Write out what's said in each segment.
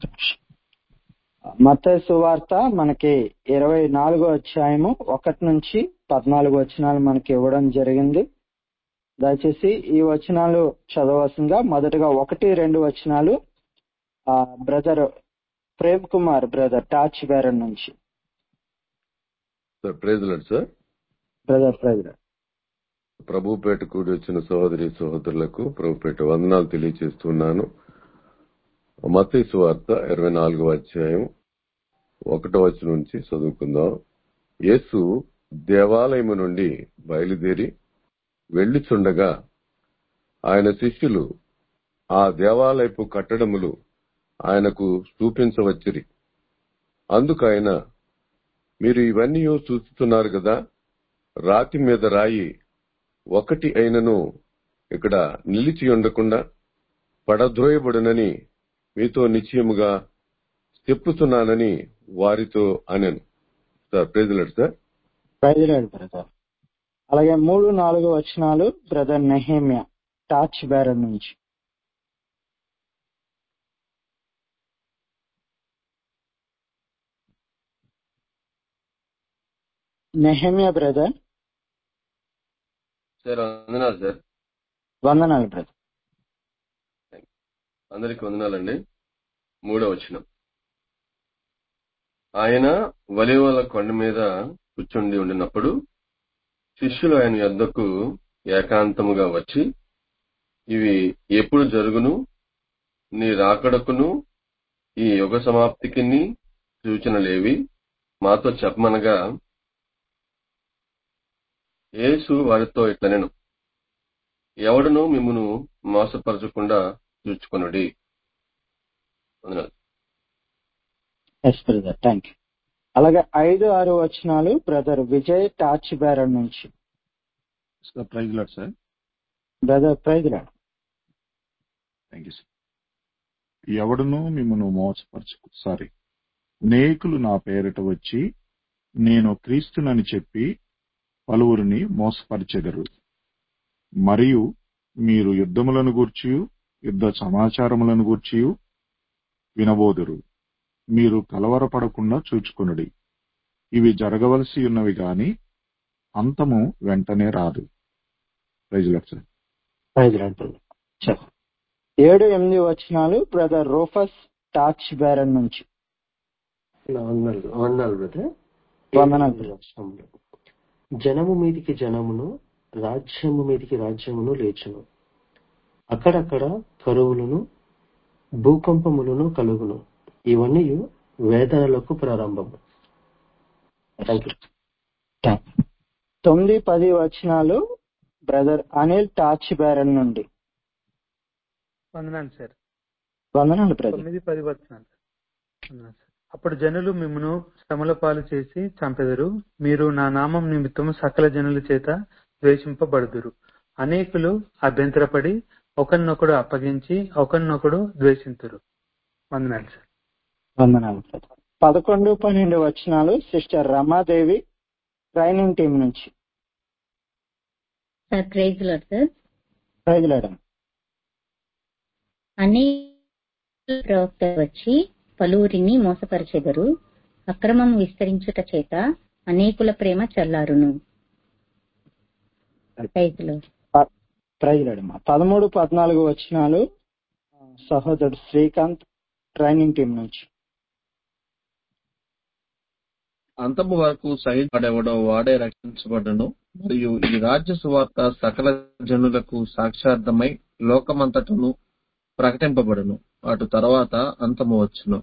మత్తయి సువార్త మనకి ఇరవై నాలుగో అధ్యాయము ఒకటి నుంచి పద్నాలుగు వచనాలు మనకి ఇవ్వడం జరిగింది దయచేసి ఈ వచనాలు చదవలసిందిగా మొదటగా ఒకటి రెండు వచనాలు ఆ బ్రదర్ ప్రేమ్ కుమార్ బ్రదర్ టాచ్ బేరన్ నుంచి sir praise Lord sir brother brother Prabhupeta కూడి వచ్చిన సహోదరి సహోదరులకు ప్రభుపేట వందనాలు తెలియజేస్తున్నాను మత్తయి సువార్త ఇరవై నాలుగవ అధ్యాయం ఒకటో వచనం నుంచి చదువుకుందాం యేసు దేవాలయము నుండి బయలుదేరి వెళ్ళుచుండగా ఆయన శిష్యులు ఆ దేవాలయపు కట్టడములు ఆయనకు చూపించవచ్చిరి అందుకు ఆయన మీరు ఇవన్నీ చూస్తున్నారు కదా రాతి మీద రాయి ఒకటి అయినను ఇక్కడ నిలిచి ఉండకుండా పడద్రోయబడునని మీతో నిశ్చయముగా చెప్పుతున్నానని వారితో అనెను sir praise Lord sir praise Lord brother అలాగే మూడు నాలుగు వచనాలు బ్రదర్ నెహేమియా టాచ్ బేరన్ నుంచి నెహేమియా బ్రదర్ సార్ వందనాలు సార్ వందనాలు బ్రదర్ అందరికి వందనాలండి మూడో వచనం ఆయన వలివల కొండ మీద కూర్చుండి ఉండినప్పుడు శిష్యులు ఆయన యొద్దకు ఏకాంతముగా వచ్చి ఇవి ఎప్పుడు జరుగును నీ రాకడకును ఈ యుగ సమాప్తికి సూచనలేవి మాతో చెప్పమనగా యేసు వారితో ఇట్లనెను ఎవడును మిమ్మును మోసపరచకుండా చూచుకొనుడి వందనాలు ఎస్ బ్రదర్ థ్యాంక్ యూ అలాగే ఐదు ఆరు వచనాలు బ్రదర్ విజయ్ టాచ్ బేరన్ నుంచి sir praise Lord sir brother praise Lord thank you sir ఎవడును మిమ్మల్ని మోసపరచు సారీ నేకులు నా పేరిట వచ్చి నేను క్రీస్తునని చెప్పి పలువురిని మోసపరిచెదరు మరియు మీరు యుద్ధములను గూర్చియు యుద్ధ సమాచారములను గూర్చియు వినబోదురు మీరు కలవరపడకుండా చూచుకొనుడి ఇవి జరగవలసి ఉన్నవి గాని అంతము వెంటనే రాదు praise Lord sir praise Lord brother చెప్పు ఏడు ఎనిమిది వచనాలు బ్రదర్ రోఫస్ టాచ్ బేరన్ నుంచి వందనాలు వందనాలు బ్రదర్ వందనాలు బ్రదర్ రాష్ట్రంలో జనము మీదికి జనమును రాజ్యము మీదికి రాజ్యమును లేచును అక్కడక్కడ కరువులను భూకంపములను కలుగును ఇవన్నీ వేదనలకు ప్రారంభము థ్యాంక్ యూ థాంక్ యూ. తొమ్మిది పది వచనాలు బ్రదర్ అనిల్ టాచ్ బేరన్ నుండి వందనాలు సార్ వందనాలు బ్రదర్ తొమ్మిది పది వచనాలు వందనాలు సార్. అప్పుడు జనులు మిమ్మను శ్రమల పాలు చేసి చంపెదరు మీరు నా నామం నిమిత్తం సకల జనుల చేత ద్వేషింపబడుదురు అనేకులు అభ్యంతరపడి ఒకరినొకడు అప్పగించి ఒకరినొకడు ద్వేషింతురు వందనాలు సార్ వందనాలు బ్రదర్ పదకొండు పన్నెండు వచనాలు సిస్టర్ రమాదేవి ట్రైనింగ్ టీం నుంచి సార్ ప్రైజ్ లాడ్ సార్ ప్రైజ్లాడమ్ అనేక ప్రవక్త వచ్చి పలువురిని మోసపరిచెదరు అక్రమం విస్తరించుట చేత అనేకుల ప్రేమ చల్లారును ప్రైజ్ లార్డ్. ప్రైజ్లాడమ్మా పదమూడు పద్నాలుగు వచనాలు ఆ, సహోదరుడు శ్రీకాంత్ ట్రైనింగ్ టీం నుంచి అంతము వరకు సహించబడేవాడో వాడే రక్షించబడను మరియు ఈ రాజ్య సువార్త సకల జనులకు సాక్షార్థమై లోకమంతటను ప్రకటింపబడును అటు తర్వాత అంతము వచ్చును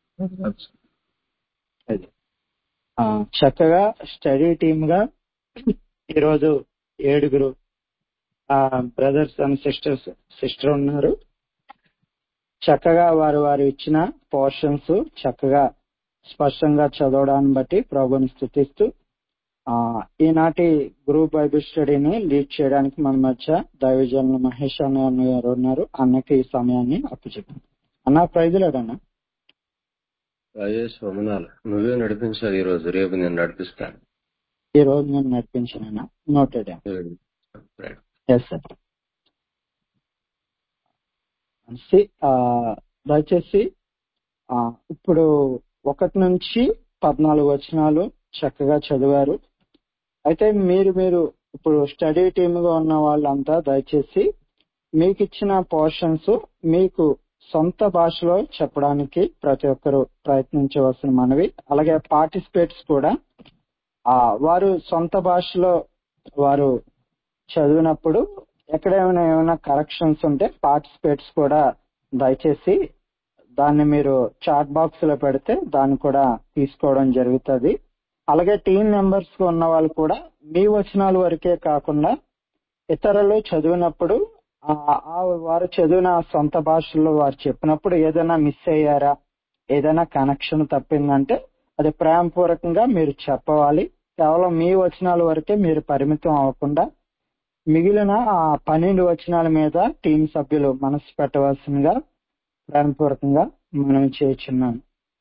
అది ఆ, చక్కగా స్టడీ టీమ్ గా ఈరోజు ఏడుగురు బ్రదర్స్ అండ్ సిస్టర్స్ సిస్టర్ ఉన్నారు చక్కగా వారు వారు ఇచ్చిన పోర్షన్స్ చక్కగా స్పష్టంగా చదవడాన్ని బట్టి ప్రభుని స్థుతిస్తూ ఆ, ఈనాటి గ్రూప్ బైబిల్ స్టడీని లీడ్ చేయడానికి మన మధ్య దైవజనులు మహేష్ అన్న గారు ఉన్నారు అన్నకి ఈ సమయాన్ని అప్పచెప్పాను అన్న ప్రైజులాడన్నా రాజేష్ వందనాలు నువ్వే నడిపించాలి ఈ రోజు రేపు నేను నడిపిస్తాను ఈ రోజు నేను నడిపించానన్న నోటెడ్ రైట్. ఎస్ సార్ సి- ఆ, దయచేసి ఆ, ఇప్పుడు ఒకటి నుంచి పద్నాలుగు వచనాలు చక్కగా చదివారు అయితే మీరు మీరు ఇప్పుడు స్టడీ టీమ్ గా ఉన్న వాళ్ళంతా దయచేసి మీకు ఇచ్చిన పోర్షన్స్ మీకు సొంత భాషలో చెప్పడానికి ప్రతి ఒక్కరు ప్రయత్నించవలసిన మనవి అలాగే పార్టిసిపేట్స్ కూడా ఆ వారు సొంత భాషలో వారు చదివినప్పుడు ఎక్కడేమైనా ఏమైనా కరెక్షన్స్ ఉంటే పార్టిసిపేట్స్ కూడా దయచేసి దాన్ని మీరు చాట్ బాక్స్ లో పెడితే దాన్ని కూడా తీసుకోవడం జరుగుతుంది అలాగే టీం మెంబర్స్ ఉన్న వాళ్ళు కూడా మీ వచనాల వరకే కాకుండా ఇతరులు చదివినప్పుడు ఆ ఆ వారు చదివిన సొంత భాషల్లో వారు చెప్పినప్పుడు ఏదైనా మిస్ అయ్యారా ఏదైనా కనెక్షన్ తప్పిందంటే అది ప్రేమపూర్వకంగా మీరు చెప్పవాలి కేవలం మీ వచనాల వరకే మీరు పరిమితం అవ్వకుండా మిగిలిన ఆ పన్నెండు వచనాల మీద టీం సభ్యులు మనసు పెట్టవలసిందిగా ప్రేమపూర్వకంగా మనం చేయుచున్నాను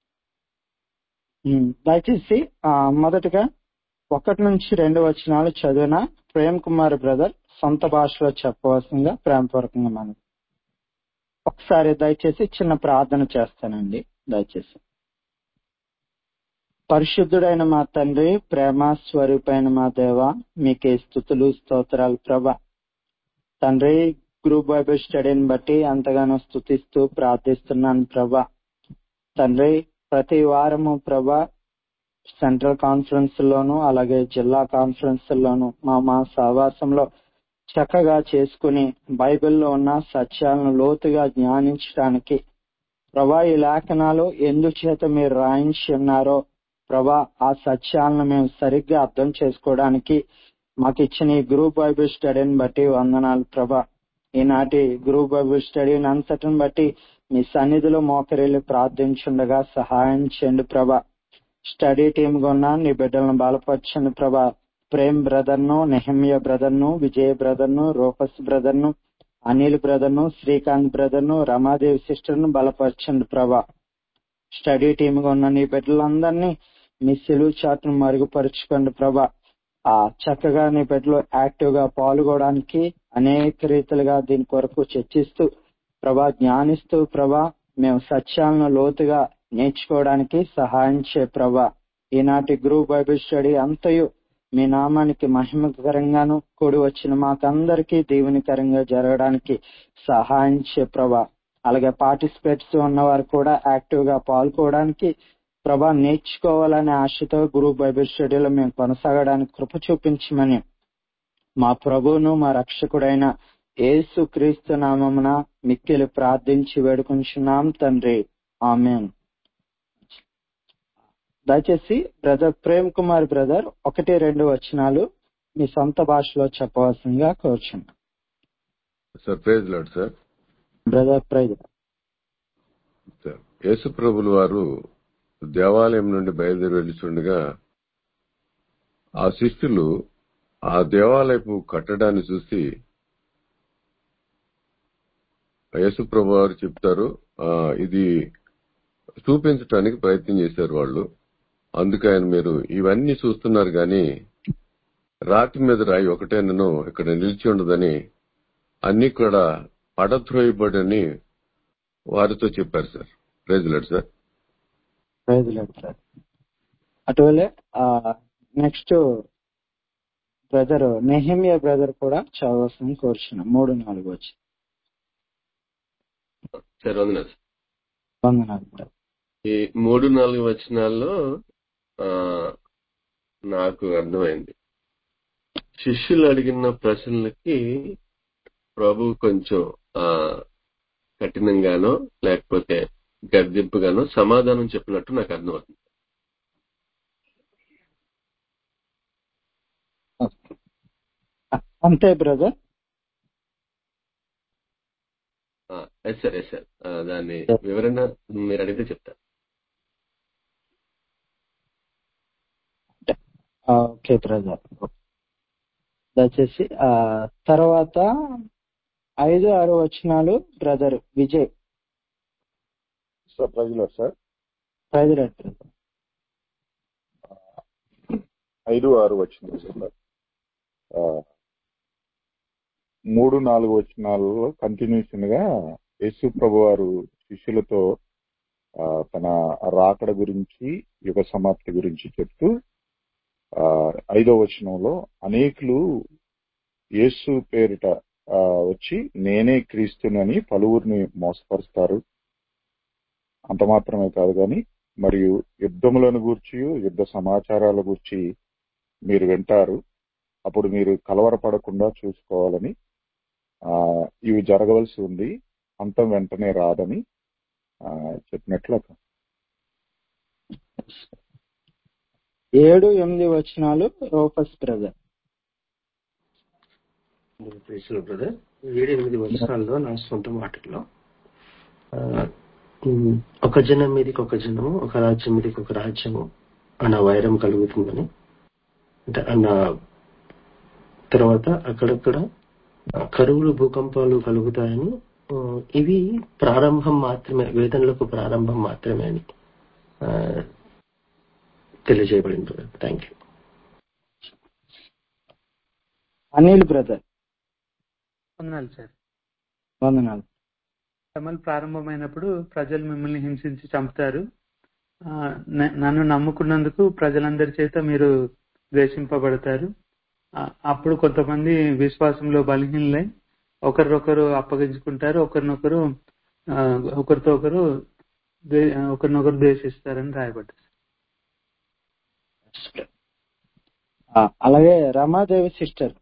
ఉమ్, దయచేసి ఆ, మొదటగా ఒకటి నుంచి రెండు వచనాలు చదివిన ప్రేమ్ కుమార్ బ్రదర్ సొంత భాషలో చెప్పవలసిందిగా ప్రేమపూర్వకంగా మనం ఒకసారి దయచేసి చిన్న ప్రార్థన చేస్తానండి దయచేసి పరిశుద్ధుడైన మా తండ్రి ప్రేమ స్వరూపైన మా దేవ మీకే స్థుతులు స్తోత్రాలు ప్రభ తండ్రి గ్రూప్ బైబిల్ స్టడీని బట్టి ఎంతగానో స్థుతిస్తూ ప్రార్థిస్తున్నాను ప్రభ తండ్రి ప్రతి వారము ప్రభ సెంట్రల్ కాన్ఫరెన్స్ లోను అలాగే జిల్లా కాన్ఫరెన్స్ లోను మా మా సహవాసంలో చక్కగా చేసుకుని బైబిల్లో ఉన్న సత్యాలను లోతుగా జ్ఞానించడానికి ప్రభా ఈ లేఖనాలు ఎందుచేత మీరు రాయించి ఉన్నారో ప్రభా ఆ సత్యాలను మేము సరిగ్గా అర్థం చేసుకోవడానికి మాకు ఇచ్చిన ఈ గ్రూప్ బైబిల్ స్టడీని బట్టి వందనాలు ప్రభా ఈనాటి గ్రూప్ బైబిల్ స్టడీని అంతటిని బట్టి మీ సన్నిధిలో మోకరిల్లి ప్రార్థించుండగా సహాయం చేయండి ప్రభా స్టడీ టీమ్ గా ఉన్న నీ బిడ్డలను బలపరచండి ప్రభా ప్రేమ్ బ్రదర్ ను నెహమ్య బ్రదర్ ను విజయ్ బ్రదర్ ను రూపస్ బ్రదర్ ను అనిల్ బ్రదర్ ను శ్రీకాంత్ బ్రదర్ ను రమాదేవి సిస్టర్ ను బలపరచండి ప్రభా స్టడీ టీమ్ గా ఉన్న నీ బిడ్డలందరినీ మీ సెలువు చాటును మరుగుపరుచుకోండి ప్రభా ఆ చక్కగా నీ బిడ్డలు యాక్టివ్ గా పాల్గొనడానికి అనేక రీతిలుగా దీని కొరకు చర్చిస్తూ ప్రభా జ్ఞానిస్తూ ప్రభా మేము సత్యాలను లోతుగా నేర్చుకోవడానికి సహాయం చే ప్రభా ఈనాటి గ్రూప్ బైబిల్ స్టడీ అంతయు మీ నామానికి మహిమకరంగాను కూడి వచ్చిన మాకందరికీ దీవెనికరంగా జరగడానికి సహాయం చే ప్రభా అలాగే పార్టిసిపేట్స్ ఉన్నవారు కూడా యాక్టివ్ గా పాల్గొనడానికి ప్రభా నేర్చుకోవాలనే ఆశతో గ్రూప్ బైబిల్ స్టడీలో మేము కొనసాగడానికి కృప చూపించమని మా ప్రభువును మా రక్షకుడైన యేసు క్రీస్తు నామమున మిక్కిలి ప్రార్థించి వేడుకుంటున్నాం తండ్రి ఆమెన్ దయచేసి బ్రదర్ ప్రేమ్ కుమార్ బ్రదర్ ఒకటి రెండు వచనాలు మీ సొంత భాషలో చెప్పవలసిందిగా కోరుచున్నాం sir praise Lord sir brother praise sir యేసు ప్రభులు వారు దేవాలయం నుండి బయలుదేరి వెళ్తుండగా ఆ శిష్యులు ఆ దేవాలయపు కట్టడాన్ని చూసి యేసు ప్రభు వారు చెప్తారు "ఆ, ఇది చూపించడానికి ప్రయత్నం చేశారు వాళ్ళు అందుకే ఆయన మీరు ఇవన్నీ చూస్తున్నారు గాని రాతి మీద రాయి ఒకటేనను ఇక్కడ నిలిచి ఉండదని అన్ని కూడా పడద్రోయబడని వారితో చెప్పారు sir praise Lord sir praise Lord sir అటువలే నెక్స్ట్ బ్రదర్ నెహిమియా బ్రదర్ కూడా చదవాల్సింది కోరుచున్నాం మూడు నాలుగు వచ్చి సరే వందనాలు సార్. వందనాలు బ్రదర్ ఈ మూడు నాలుగు వచనాల్లో ఆ, నాకు అర్థమైంది శిష్యులు అడిగిన ప్రశ్నలకి ప్రభు కొంచెం ఆ కఠినంగానో లేకపోతే గర్దింపుగానో సమాధానం చెప్పినట్టు నాకు అర్థమవుతుంది అంతే బ్రదర్ ఆ, ఎస్ సార్ ఎస్ సార్ ఆ, దాన్ని వివరణ మీరు అడిగితే చెప్తాను ఓకే బ్రదర్ దయచేసి ఆ తర్వాత ఐదు ఆరు వచనాలు బ్రదర్ విజయ్ సార్ ప్రజలు సార్ ప్రైజ్ లార్డ్ బ్రదర్ ఐదు ఆరు వచ్చింది సార్ ఆ, మూడు నాలుగు వచనాలలో కంటిన్యూషన్ గా యేసు ప్రభు వారు శిష్యులతో ఆ, తన రాకడ గురించి యుగ సమాప్తి గురించి చెప్తూ ఆ, ఐదో వచనంలో అనేకులు యేసు పేరిట ఆ, వచ్చి నేనే క్రీస్తునని పలువురిని మోసపరుస్తారు అంత మాత్రమే కాదు కానీ మరియు యుద్ధములను గూర్చి యుద్ధ సమాచారాల గూర్చి మీరు వింటారు అప్పుడు మీరు కలవరపడకుండా చూసుకోవాలని ఆ ఇవి జరగవలసి ఉంది అంతం వెంటనే రాదని ఆ, చెప్పినట్లు అక్కడ. ఏడు ఎనిమిది వచనాలు రోఫస్ బ్రదర్ ప్రేసులు బ్రదర్ ఏడు ఎనిమిది వర్షాల్లో నా సొంత మాటల్లో ఆ, ఉమ్, ఒక జనం మీదకి ఒక జనము ఒక రాజ్యం మీదకి ఒక రాజ్యము అన్న వైరం కలుగుతుందని అంటే అన్న తర్వాత అక్కడక్కడ ఆ, కరువులు భూకంపాలు కలుగుతాయని ఆ, ఇవి ప్రారంభం మాత్రమే వేదనలకు ప్రారంభం మాత్రమే అని ఆ, తెలియజేయబడింది brother thank you Anil brother వందనాలు సార్ వందనాలు శ్రమలు ప్రారంభమైనప్పుడు ప్రజలు మిమ్మల్ని హింసించి చంపుతారు ఆ, న- నన్ను నమ్ముకున్నందుకు ప్రజలందరి చేత మీరు ద్వేషింపబడతారు ఆ, అప్పుడు కొంతమంది విశ్వాసంలో బలహీనలై ఒకరినొకరు అప్పగించుకుంటారు ఒకరినొకరు ఆ, ఒకరితో ఒకరు ద్వే- ఒకరినొకరు ద్వేషిస్తారని రాయబడ్డారు ఆ, అలాగే రమాదేవి సిస్టర్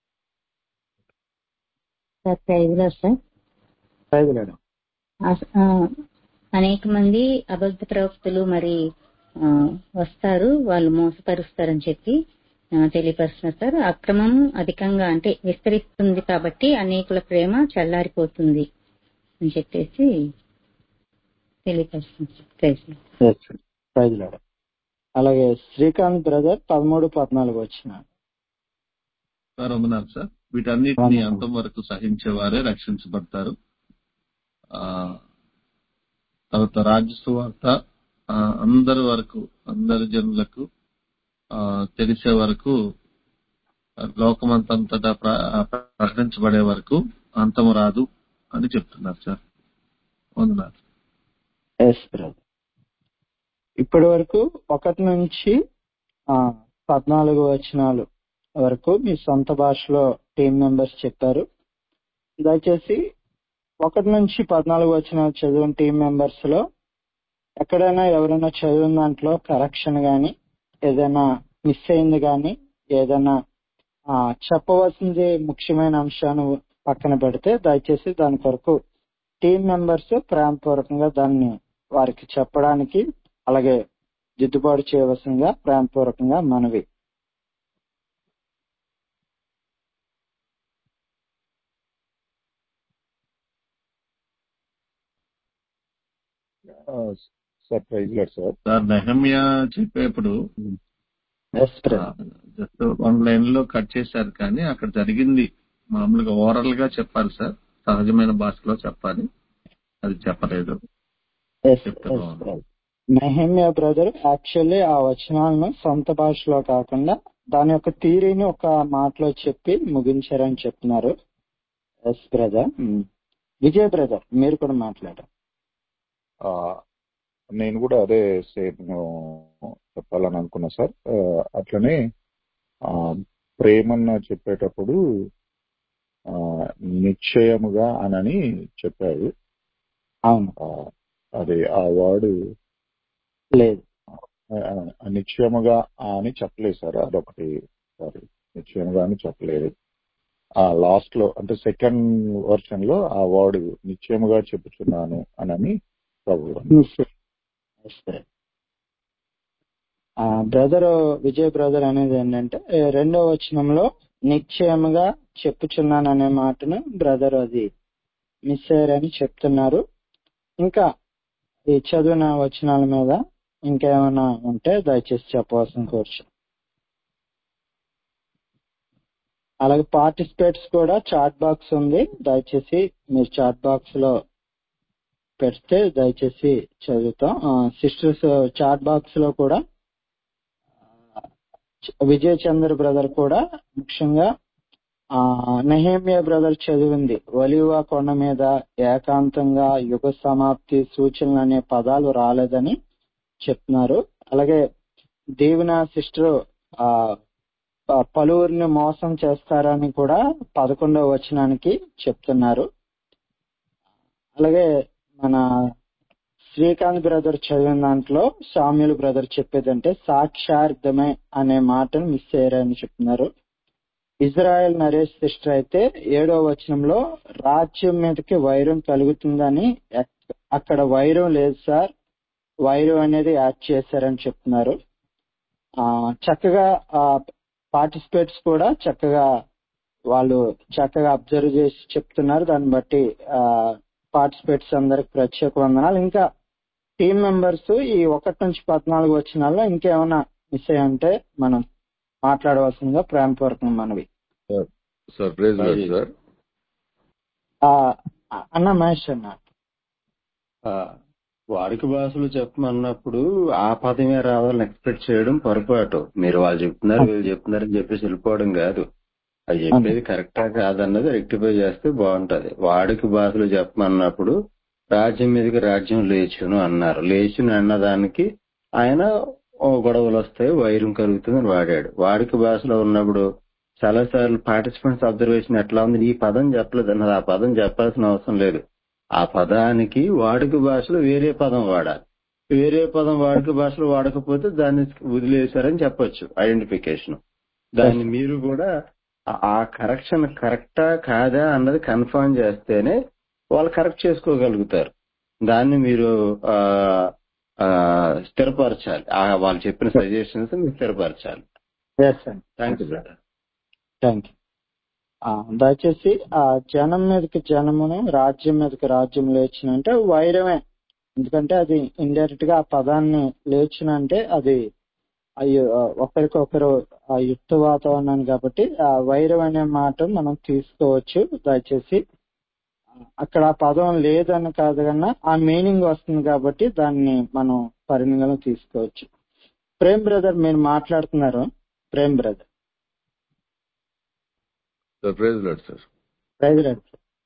సార్ ప్రైజ్లో సార్ ప్రైజ్లాడు అస- ఆ, అనేక మంది అబద్ధ ప్రవక్తలు మరి ఆ, వస్తారు వాళ్ళు మోసపరుస్తారని చెప్పి ఆ, తెలియపరుస్తున్నారు సార్ అక్రమం అధికంగా అంటే విస్తరిస్తుంది కాబట్టి అనేకుల ప్రేమ చల్లారిపోతుంది అని చెప్పేసి తెలియపరుస్తుంది సార్. Praise Lord. ప్రైజ్లాడు అలాగే శ్రీకాంత్ బ్రదర్ పదమూడు పద్నాలుగు వచ్చిన సార్ వందనాలు సార్ వీటన్నిటిని అంతం వరకు సహించేవారే రక్షించబడతారు ఆ తర్వాత రాజ్య సువార్త ఆ, అందరి వరకు అందరి జనులకు ఆ, తెలిసే వరకు ఆ, లోకమంతంతటా ప్ర- ప్రకటించబడే వరకు అంతం రాదు అని చెప్తున్నారు సార్ వందనాలు ఎస్ బ్రదర్ ఇప్పటి వరకు ఒకటి నుంచి ఆ, పద్నాలుగు వచనాలు వరకు మీ సొంత భాషలో టీం మెంబర్స్ చెప్పారు దయచేసి ఒకటి నుంచి పద్నాలుగు వచనాలు చదివిన టీం మెంబర్స్ లో ఎక్కడైనా ఎవరైనా చదివిన దాంట్లో కరెక్షన్ గాని ఏదైనా మిస్ అయింది గాని ఏదైనా ఆ, చెప్పవలసింది ముఖ్యమైన అంశాన్ని పక్కన పెడితే దయచేసి దాని కొరకు టీం మెంబర్స్ ప్రేమపూర్వకంగా దాన్ని వారికి చెప్పడానికి అలాగే దిద్దుబాటు చేయవలసిందిగా ప్రేమపూర్వకంగా మనవి సర్ప్రైజ్ లేదు సార్ సార్ నెహమ్యా చెప్పేప్పుడు yes brother just one line లో కట్ చేశారు కానీ అక్కడ జరిగింది మామూలుగా ఓరల్ గా చెప్పాలి సార్ సహజమైన భాషలో చెప్పాలి అది చెప్పలేదు ఎస్ చెప్తాను. Yes brother Nehemiah brother actually ఆ వచనాలను సొంత భాషలో కాకుండా దాని యొక్క థీరీని ఒక మాటలో చెప్పి ముగించారని చెప్తున్నారు ఎస్ బ్రదర్ విజయ్ బ్రదర్ మీరు కూడా మాట్లాడారు ఆ, నేను కూడా అదే సేమ్ చెప్పాలని అనుకున్నా సార్ ఆ, అట్లనే ఆ, ప్రేమన్న చెప్పేటప్పుడు ఆ, నిశ్చయముగా అనని చెప్పారు అవును ఆ, అది ఆ వాడు లేదు ఆ, ఆ, నిశ్చయముగా అని చెప్పలేదు సార్ అదొకటి సారీ నిశ్చయముగా అని చెప్పలేదు ఆ లాస్ట్ లో అంటే సెకండ్ వర్షన్ లో ఆ వాడు నిశ్చయముగా చెప్పుచున్నాను అనని ప్రభు బ్రదర్ విజయ్ బ్రదర్ అనేది ఏంటంటే ఏ, రెండో వచనంలో నిశ్చయముగా చెప్పుచున్నాను అనే మాటను బ్రదర్ అది మిస్ అయ్యారని చెప్తున్నారు ఇంకా ఈ చదివిన వచనాల మీద ఇంకేమైనా ఉంటే దయచేసి చెప్పవలసిన కోర్చు అలాగే పార్టిసిపేట్స్ కూడా చాట్ బాక్స్ ఉంది దయచేసి మీరు చాట్ బాక్స్ లో పెడితే దయచేసి చదువుతాం సిస్టర్స్ చాట్ బాక్స్ లో కూడా విజయ్ చంద్ర బ్రదర్ కూడా ముఖ్యంగా ఆ నెహేమియా బ్రదర్ చదివింది ఒలివ కొండ మీద ఏకాంతంగా యుగ సమాప్తి సూచనలు అనే పదాలు రాలేదని చెప్తున్నారు అలాగే దీవెన సిస్టర్ ఆ ప- పలువురిని మోసం చేస్తారని కూడా పదకొండవ వచనానికి చెప్తున్నారు అలాగే మన శ్రీకాంత్ బ్రదర్ చదివిన దాంట్లో సామ్యుల్ బ్రదర్ చెప్పేదంటే సాక్షార్థమే అనే మాటను మిస్ అయ్యారని చెప్తున్నారు ఇజ్రాయెల్ నరేష్ సిస్టర్ అయితే ఏడో వచనంలో రాజ్యం మీదకి వైరం కలుగుతుందని ఎక్- అక్కడ వైరం లేదు సార్ వైరం అనేది యాడ్ చేశారని చెప్తున్నారు ఆ చక్కగా పార్టిసిపేట్స్ కూడా చక్కగా వాళ్ళు చక్కగా అబ్జర్వ్ చేసి చెప్తున్నారు దాన్ని బట్టి పార్టిసిపేట్స్ అందరికి ప్రత్యేక వందనాలు ఇంకా టీం మెంబర్స్ ఈ ఒకటి నుంచి పద్నాలుగు వచ్చినాల్లో ఇంకేమైనా మిస్ అయ్యి ఉంటే మనం మాట్లాడవలసిందిగా ప్రేమపూర్వకంగా మనవి sir sir praise Lord sir ఆ, అన్న మహేష్ అన్న ఆ, వాడుక భాషలు చెప్పమన్నప్పుడు ఆ పదమే రావాలని ఎక్స్పెక్ట్ చేయడం పొరపాటు మీరు వాళ్ళు చెప్తున్నారు వీళ్ళు చెప్తున్నారు అని చెప్పేసి వెళ్ళిపోవడం కాదు అది చెప్పేది కరెక్టా కాదన్నది రెక్టిఫై చేస్తే బాగుంటది వాడుక భాషలు చెప్పమన్నప్పుడు రాజ్యం మీదకి రాజ్యం లేచును అన్నారు లేచును అన్నదానికి ఆయన ఓ గొడవలు వస్తాయి వైరం కలుగుతుందని వాడాడు వాడుక భాషలో ఉన్నప్పుడు చాలా సార్లు పార్టిసిపెంట్స్ అబ్జర్వేషన్ ఎట్లా ఉంది ఈ పదం చెప్పలేదు అన్నది ఆ పదం చెప్పాల్సిన అవసరం లేదు ఆ పదానికి వాడుక భాషలో వేరే పదం వాడాలి వేరే పదం వాడుక భాషలో వాడకపోతే దాన్ని వదిలేశారని చెప్పొచ్చు ఐడెంటిఫికేషన్ దాన్ని మీరు కూడా ఆ- ఆ కరెక్షన్ కరెక్టా కాదా అన్నది కన్ఫర్మ్ చేస్తేనే వాళ్ళు కరెక్ట్ చేసుకోగలుగుతారు దాన్ని మీరు ఆ, ఆ, స్థిరపరచాలి ఆ వాళ్ళు చెప్పిన సజెషన్స్ మీరు స్థిరపరచాలి ఎస్ అండి thank you brother thank you దయచేసి ఆ జనం మీదకి జనమును రాజ్యం మీదకి రాజ్యం లేచిన అంటే వైరమే ఎందుకంటే అది ఇండైరెక్ట్ గా ఆ పదాన్ని లేచిన అంటే అది అయ్యో ఒకరికొకరు ఆ యుక్త వాతావరణాన్ని కాబట్టి ఆ వైరం అనే మాట మనం తీసుకోవచ్చు దయచేసి అక్కడ ఆ పదం లేదని కాదు కన్నా ఆ మీనింగ్ వస్తుంది కాబట్టి దాన్ని మనం పరిగణలో తీసుకోవచ్చు ప్రేమ్ బ్రదర్ మీరు మాట్లాడుతున్నారు Prem brother sir praise Lord sir praise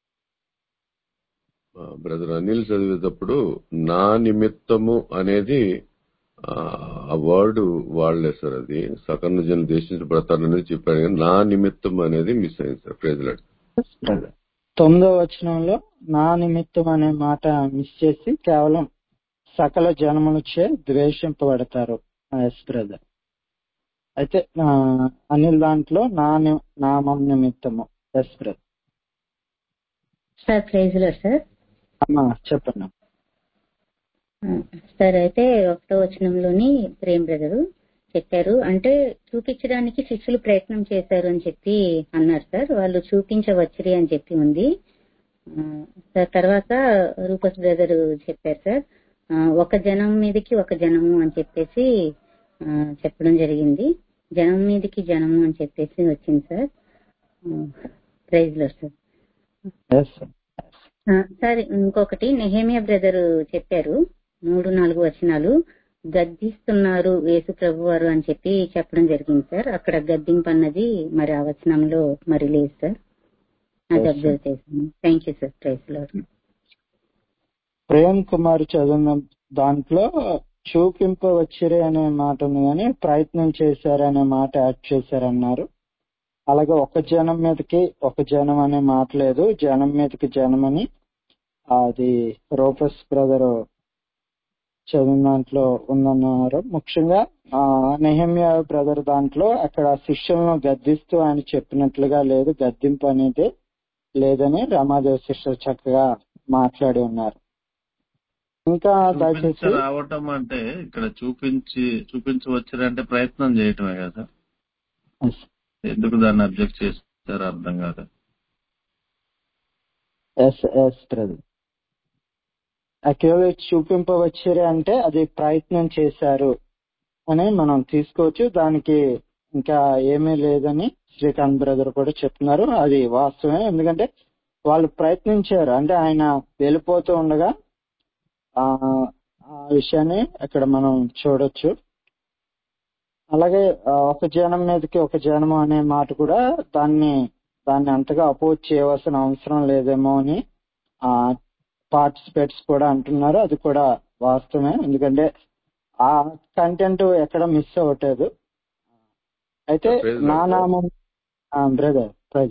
brother Anil చదివేటప్పుడు నా నిమిత్తము అనేది ఆ, ఆ వర్డ్ వాడలేదు సార్ అది సకర్ణ జనులు దేశించబడతారు అనేది చెప్పాడు కానీ నా నిమిత్తం అనేది మిస్ అయింది సార్ ప్రైజ్ లార్డ్ తొమ్మిదో వచనంలో నా నిమిత్తం అనే మాట మిస్ చేసి కేవలం సకల జనములచే ద్వేషింపబడతారు ఎస్ బ్రదర్ అయితే ఆ, అనిల్ దాంట్లో నా ని- నామం నిమిత్తము yes brother sir praise Lord sir అమ్మా చెప్పండి ఆ, సార్ అయితే ఒకటో వచనంలోని ప్రేమ్ బ్రదరు చెప్పారు అంటే చూపించడానికి శిష్యులు ప్రయత్నం చేశారు అని చెప్పి అన్నారు సార్ వాళ్ళు చూపించవచ్చురి అని చెప్పి ఉంది ఆ, సార్ తర్వాత రూపస్ బ్రదర్ చెప్పారు సార్ ఆ, ఒక జనం మీదకి ఒక జనము అని చెప్పేసి ఆ, చెప్పడం జరిగింది జనం మీదకి జనము అని చెప్పేసి వచ్చింది sir praise Lord sir yes ఆ, సార్ ఇంకొకటి నెహేమియా బ్రదర్ చెప్పారు మూడు నాలుగు వచనాలు గద్దిస్తున్నారు యేసు ప్రభు వారు అని చెప్పి చెప్పడం జరిగింది సార్ అక్కడ గద్దింపు అన్నది మరి ఆ వచనంలో మరి లేదు సార్ అది Yes, అబ్జర్వ్ చేశాను thank you sir praise Lord Prem Kumar చదివిన దాంట్లో చూపింపవచ్చిరే అనే మాట ఉంది కానీ ప్రయత్నం చేశారనే మాట యాడ్ చేశారన్నారు అలాగే ఒక జనం మీదకి ఒక జనం అనే మాట లేదు జనం మీదకి జనం అని అది రోపస్ బ్రదర్ చదివిన దాంట్లో ఉందన్నారు ముఖ్యంగా ఆ, నెహమ్యా బ్రదర్ దాంట్లో అక్కడ శిష్యులను గద్దిస్తూ ఆయన చెప్పినట్లుగా లేదు గద్దింపు అనేది లేదని రమాదేవ్ సిస్టర్ చక్కగా మాట్లాడి ఉన్నారు ఇంకా చూపించ దయచేసి రావటం అంటే ఇక్కడ చూపించి చూపించవచ్చునంటే ప్రయత్నం చేయటమే కదా ఎందుకు దాన్ని అబ్జెక్ట్ చేస్తారో అర్థం కాదు ఎస్ ఎస్ బ్రదర్ యాక్చువల్లీ చూపింపవచ్చరే అంటే అది ప్రయత్నం చేశారు అని మనం తీసుకోవచ్చు దానికి ఇంకా ఏమీ లేదని శ్రీకాంత్ బ్రదర్ కూడా చెప్తున్నారు అది వాస్తవమే ఎందుకంటే వాళ్ళు ప్రయత్నించారు అంటే ఆయన వెళ్ళిపోతూ ఉండగా ఆ ఆ విషయాన్ని అక్కడ మనం చూడొచ్చు అలాగే ఆ, ఒక జనం మీదకి ఒక జనం అనే మాట కూడా దాన్ని దాన్ని అంతగా అపోజ్ చేయవలసిన అవసరం లేదేమో అని ఆ పార్టిసిపేట్స్ కూడా అంటున్నారు అది కూడా వాస్తవమే ఎందుకంటే ఆ కంటెంట్ ఎక్కడ మిస్ అవ్వట్లేదు అయితే Praise నా Lord, sir. నామం బ్రదర్ ప్రైజ్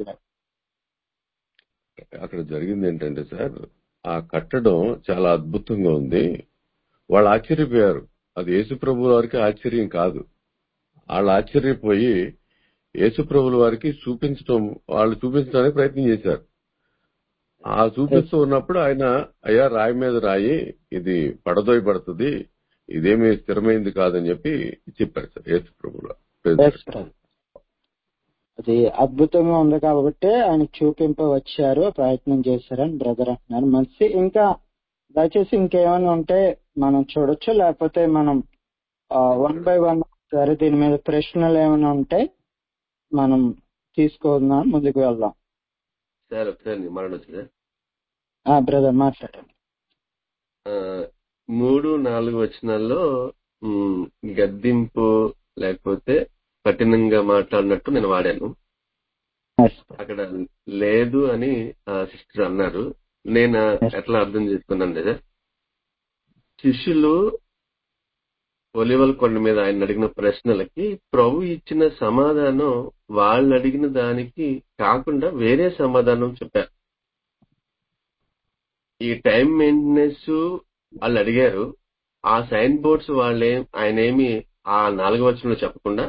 అక్కడ జరిగింది ఏంటంటే సార్ ఆ కట్టడం చాలా అద్భుతంగా ఉంది వాళ్ళు ఆశ్చర్యపోయారు అది యేసుప్రభుల వారికి ఆశ్చర్యం కాదు వాళ్ళు ఆశ్చర్యపోయి యేసుప్రభుల వారికి చూపించడం వాళ్ళు చూపించడానికి ప్రయత్నం చేశారు ఆ చూపిస్తూ ఉన్నప్పుడు ఆయన అయ్యా రాయి మీద రాయి ఇది పడదోయి పడుతుంది ఇదేమీ స్థిరమైంది కాదని చెప్పి చెప్పారు సార్ యేసుప్రభుల అది అద్భుతంగా ఉంది కాబట్టి ఆయన చూపింప వచ్చారు ప్రయత్నం చేశారని బ్రదర్ అంటున్నారు మంచి ఇంకా దయచేసి ఇంకేమైనా ఉంటే మనం చూడొచ్చు లేకపోతే మనం వన్ బై వన్ సరే దీని మీద ప్రశ్నలు ఏమైనా ఉంటే మనం తీసుకుందాం ముందుకు వెళ్దాం సార్ ఒకసారి నేను మాట్లాడొచ్చు సార్ ఆ బ్రదర్ మాట్లాడండి ఆ, మూడు నాలుగు వచనాల్లో మ్, గద్దింపు లేకపోతే కఠినంగా మాట్లాడినట్టు నేను వాడాను Yes, brother. అక్కడ లేదు అని ఆ సిస్టర్ అన్నారు నేను ఎట్లా అర్థం చేసుకున్నాను లేదా శిష్యులు ఒలివల కొండ మీద ఆయన అడిగిన ప్రశ్నలకి ప్రభు ఇచ్చిన సమాధానం వాళ్ళు అడిగిన దానికి కాకుండా వేరే సమాధానం చెప్పారు ఈ టైం మెయింటెనెన్స్ వాళ్ళు అడిగారు ఆ సైన్ బోర్డ్స్ వాళ్ళే ఆయన ఏమి ఆ నాలుగు వచనంలో చెప్పకుండా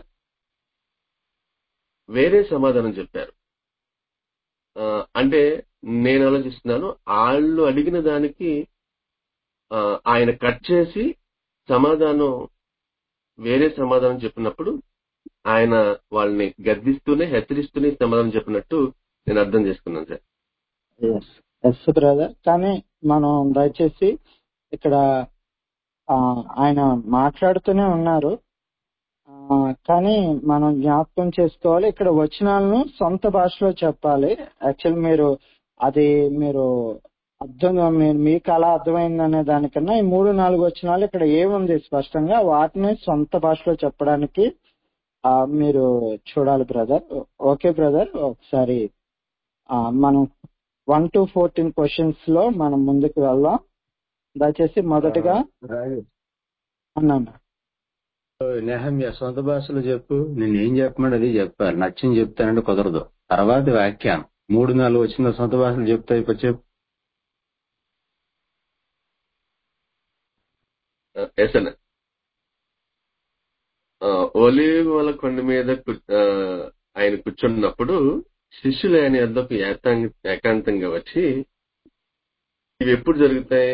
వేరే సమాధానం చెప్పారు ఆ, అంటే నేను ఆలోచిస్తున్నాను వాళ్ళు అడిగిన దానికి ఆ, ఆయన కట్ చేసి సమాధానం వేరే సమాధానం చెప్పినప్పుడు ఆయన వాళ్ళని గద్దిస్తూనే హెచ్చరిస్తూనే సమాధానం చెప్పినట్టు నేను అర్థం చేసుకున్నాను సార్ ఎస్ ఎస్ బ్రదర్ కానీ మనం దయచేసి ఇక్కడ ఆ, ఆయన మాట్లాడుతూనే ఉన్నారు ఆ, కానీ మనం జ్ఞాపకం చేసుకోవాలి ఇక్కడ వచనాలను సొంత భాషలో చెప్పాలి యాక్చువల్ మీరు అది మీరు అర్థం మీరు మీకు అలా అర్థమైంది అనే దానికన్నా ఈ మూడు నాలుగు వచనాలు ఇక్కడ ఏముంది స్పష్టంగా వాటిని సొంత భాషలో చెప్పడానికి ఆ, మీరు చూడాలి బ్రదర్ ఓకే బ్రదర్ ఒకసారి ఆ, మనం వన్ టు ఫోర్టీన్ క్వశ్చన్స్ లో మనం ముందుకు వెళ్దాం దయచేసి మొదటగా అన్నాను నెహమ్య సొంత భాషలో చెప్పు నేను ఏం చెప్పమని అది చెప్పాలి నచ్చింది చెప్తానంటే కుదరదు తర్వాత వ్యాఖ్యానం మూడు నాలుగు వచ్చిన సొంత భాషలు చెప్తా ఇప్పుడు చెప్పు ఎస్ అన్న ఒలివల కొండ మీద కు- ఆ, ఆయన కూర్చున్నప్పుడు శిష్యులు ఆయన యొద్దకు ఏకాంత- ఏకాంతంగా వచ్చి ఇవి ఎప్పుడు జరుగుతాయి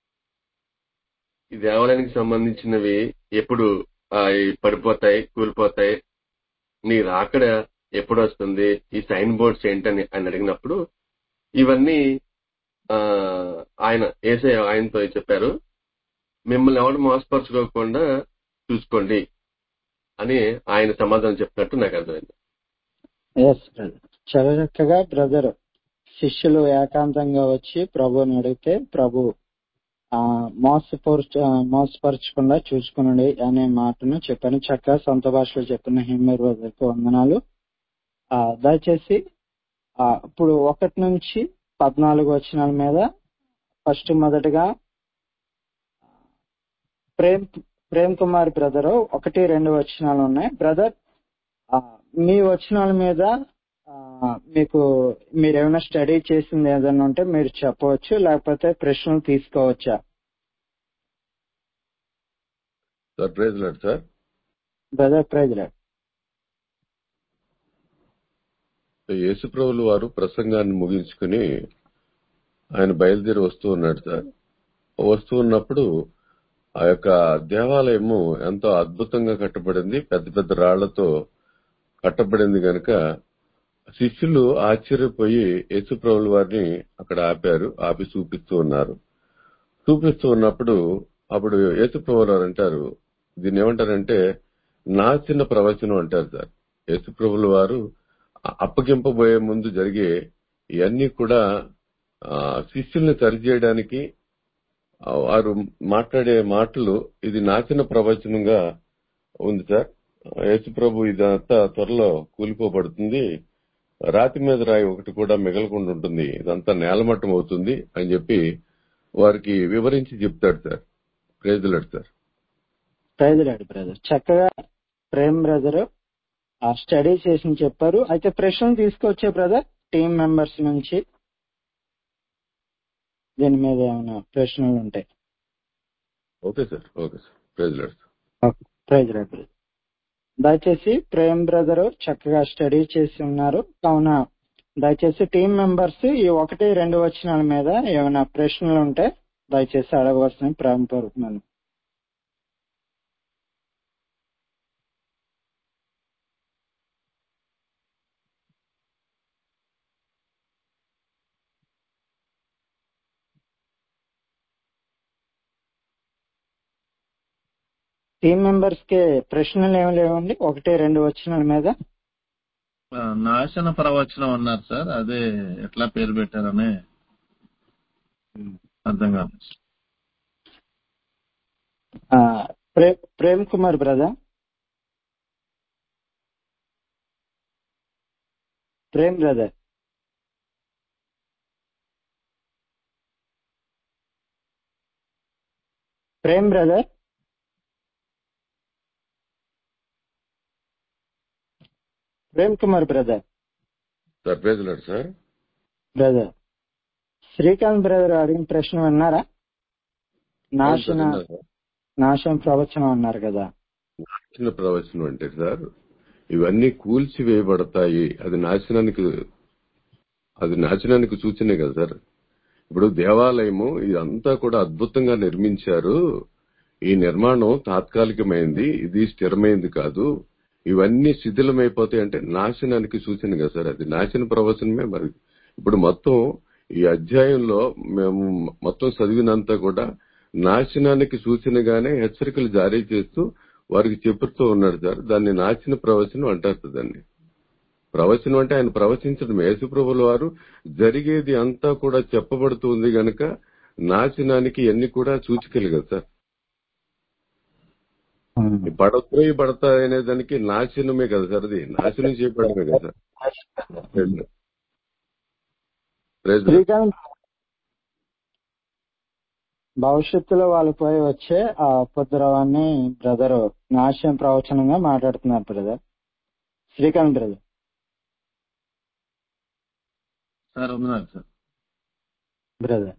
ఈ దేవాలయానికి సంబంధించినవి ఎప్పుడు ఆ, ఈ పడిపోతాయి కూలిపోతాయి నీ రాకడ ఎప్పుడు వస్తుంది ఈ సైన్ బోర్డ్స్ ఏంటని ఆయన అడిగినప్పుడు ఇవన్నీ ఆ, ఆయన ఏసే ఆయనతో చెప్పారు మిమ్మల్ని ఎవరు మోసపరచుకోకుండా చూసుకోండి అని ఆయన సమాధానం చెప్పినట్టు నాకు అర్థమైంది ఎస్ బ్రదర్ చాలా చక్కగా బ్రదర్ శిష్యులు ఏకాంతంగా వచ్చి ప్రభుని అడిగితే ప్రభు ఆ మోసపరచ మోసపరచకుండా చూసుకునండి అనే మాటను చెప్పాను చక్కగా సొంత భాషలో చెప్పిన హిమ్మర్ బ్రదర్కి వందనాలు ఆ, దయచేసి ఆ, ఇప్పుడు ఒకటి నుంచి పద్నాలుగు వచనాల మీద ఫస్ట్ మొదటగా ప్రేమ్ ప్రేమ్ కుమార్ బ్రదర్ ఒకటి రెండు వచనాలు ఉన్నాయి బ్రదర్ ఆ, మీ వచనాల మీద ఆ, మీకు మీరు ఏమైనా స్టడీ చేసింది ఏదైనా ఉంటే మీరు చెప్పవచ్చు లేకపోతే ప్రశ్నలు తీసుకోవచ్చా sir praise Lord sir brother praise Lord యేసుప్రభులు వారు ప్రసంగాన్ని ముగించుకుని ఆయన బయలుదేరి వస్తూ ఉన్నాడు సార్ వస్తూ ఉన్నప్పుడు ఆ యొక్క దేవాలయము ఎంతో అద్భుతంగా కట్టబడింది పెద్ద పెద్ద రాళ్లతో కట్టబడింది గనుక శిష్యులు ఆశ్చర్యపోయి యేసుప్రభుల వారిని అక్కడ ఆపారు ఆపి చూపిస్తూ ఉన్నారు చూపిస్తూ ఉన్నప్పుడు అప్పుడు యేసుప్రభుల వారు అంటారు దీన్ని ఏమంటారంటే నాచిన ప్రవచనం అంటారు సార్ యేసుప్రభుల వారు అ- అప్పగింపబోయే ముందు జరిగే ఇవన్నీ కూడా ఆ, శిష్యుల్ని సరిచేయడానికి ఆ, వారు మాట్లాడే మాటలు ఇది నాచిన ప్రవచనంగా ఉంది సార్ యేసుప్రభు ఇదంతా త్వరలో కూలిపోబడుతుంది రాతి మీద రాయి ఒకటి కూడా మిగలకుండా ఉంటుంది ఇదంతా నేలమట్టం అవుతుంది అని చెప్పి వారికి వివరించి చెప్తాడు sir praise Lord sir praise Lord brother చక్కగా ప్రేమ్ బ్రదర్ ఆ స్టడీ చేసి చెప్పారు అయితే ప్రశ్నలు తీసుకొచ్చే బ్రదర్ టీం మెంబర్స్ నుంచి దీని మీద ఏమైనా ప్రశ్నలు ఉంటాయి okay sir okay sir praise Lord sir praise brother దయచేసి ప్రేమ్ బ్రదర్ చక్కగా స్టడీ చేసి ఉన్నారు కావున దయచేసి టీం మెంబర్స్ ఈ ఒకటి రెండు వచనాల మీద ఏమైనా ప్రశ్నలు ఉంటే దయచేసి అడగవలసిన ప్రేమపూర్వకమైన టీం మెంబర్స్ కి ప్రశ్నలు ఏమి లేవండి ఒకటి రెండు వచనాల మీద ఆ, నాశన ప్రవచనం అన్నారు సార్ అదే ఎట్లా పేరు పెట్టారని అర్థం కాదు ఆ, ప్రే- Prem Kumar brother Prem brother Prem brother Prem Kumar brother sir praise Lord sir brother Srikanth brother అడిగిన ప్రశ్న విన్నారా అవును సార్ నాశన విన్నా సార్ నాశనం ప్రవచనం అన్నారు కదా నాశన ప్రవచనం అంటే సార్ ఇవన్నీ కూల్చి వేయబడతాయి అది నాశనానికి అది నాశనానికి సూచనే కదా సార్ ఇప్పుడు దేవాలయము ఇదంతా కూడా అద్భుతంగా నిర్మించారు ఈ నిర్మాణం తాత్కాలికమైంది ఇది స్థిరమైంది కాదు ఇవన్నీ శిథిలమైపోతాయి అంటే నాశనానికి సూచన కదా సార్ అది నాశన ప్రవచనమే మరి ఇప్పుడు మొత్తం ఈ అధ్యాయంలో మేము మొత్తం చదివినంతా కూడా నాశనానికి సూచనగానే హెచ్చరికలు జారీ చేస్తూ వారికి చెబుతూ ఉన్నాడు సార్ దాన్ని నాశన ప్రవచనం అంటారు దాన్ని ప్రవచనం అంటే ఆయన ప్రవచించడం యేసుప్రభుల వారు జరిగేది అంతా కూడా చెప్పబడుతుంది గనక నాశనానికి ఎన్ని కూడా సూచికలు కదా సార్ ఈ పడతాయి పడతాయి అనే దానికి నాశనమే కదా సార్ అది నాశనం చేయబడమే కదా sir praise praise Lord. Srikanth భవిష్యత్తులో వాళ్ళపై వచ్చే ఆ ఉపద్రవాన్ని బ్రదర్ నాశనం ప్రవచనంగా మాట్లాడుతున్నారు బ్రదర్ శ్రీకాంత్ బ్రదర్ సార్ ఉన్నారు సార్ బ్రదర్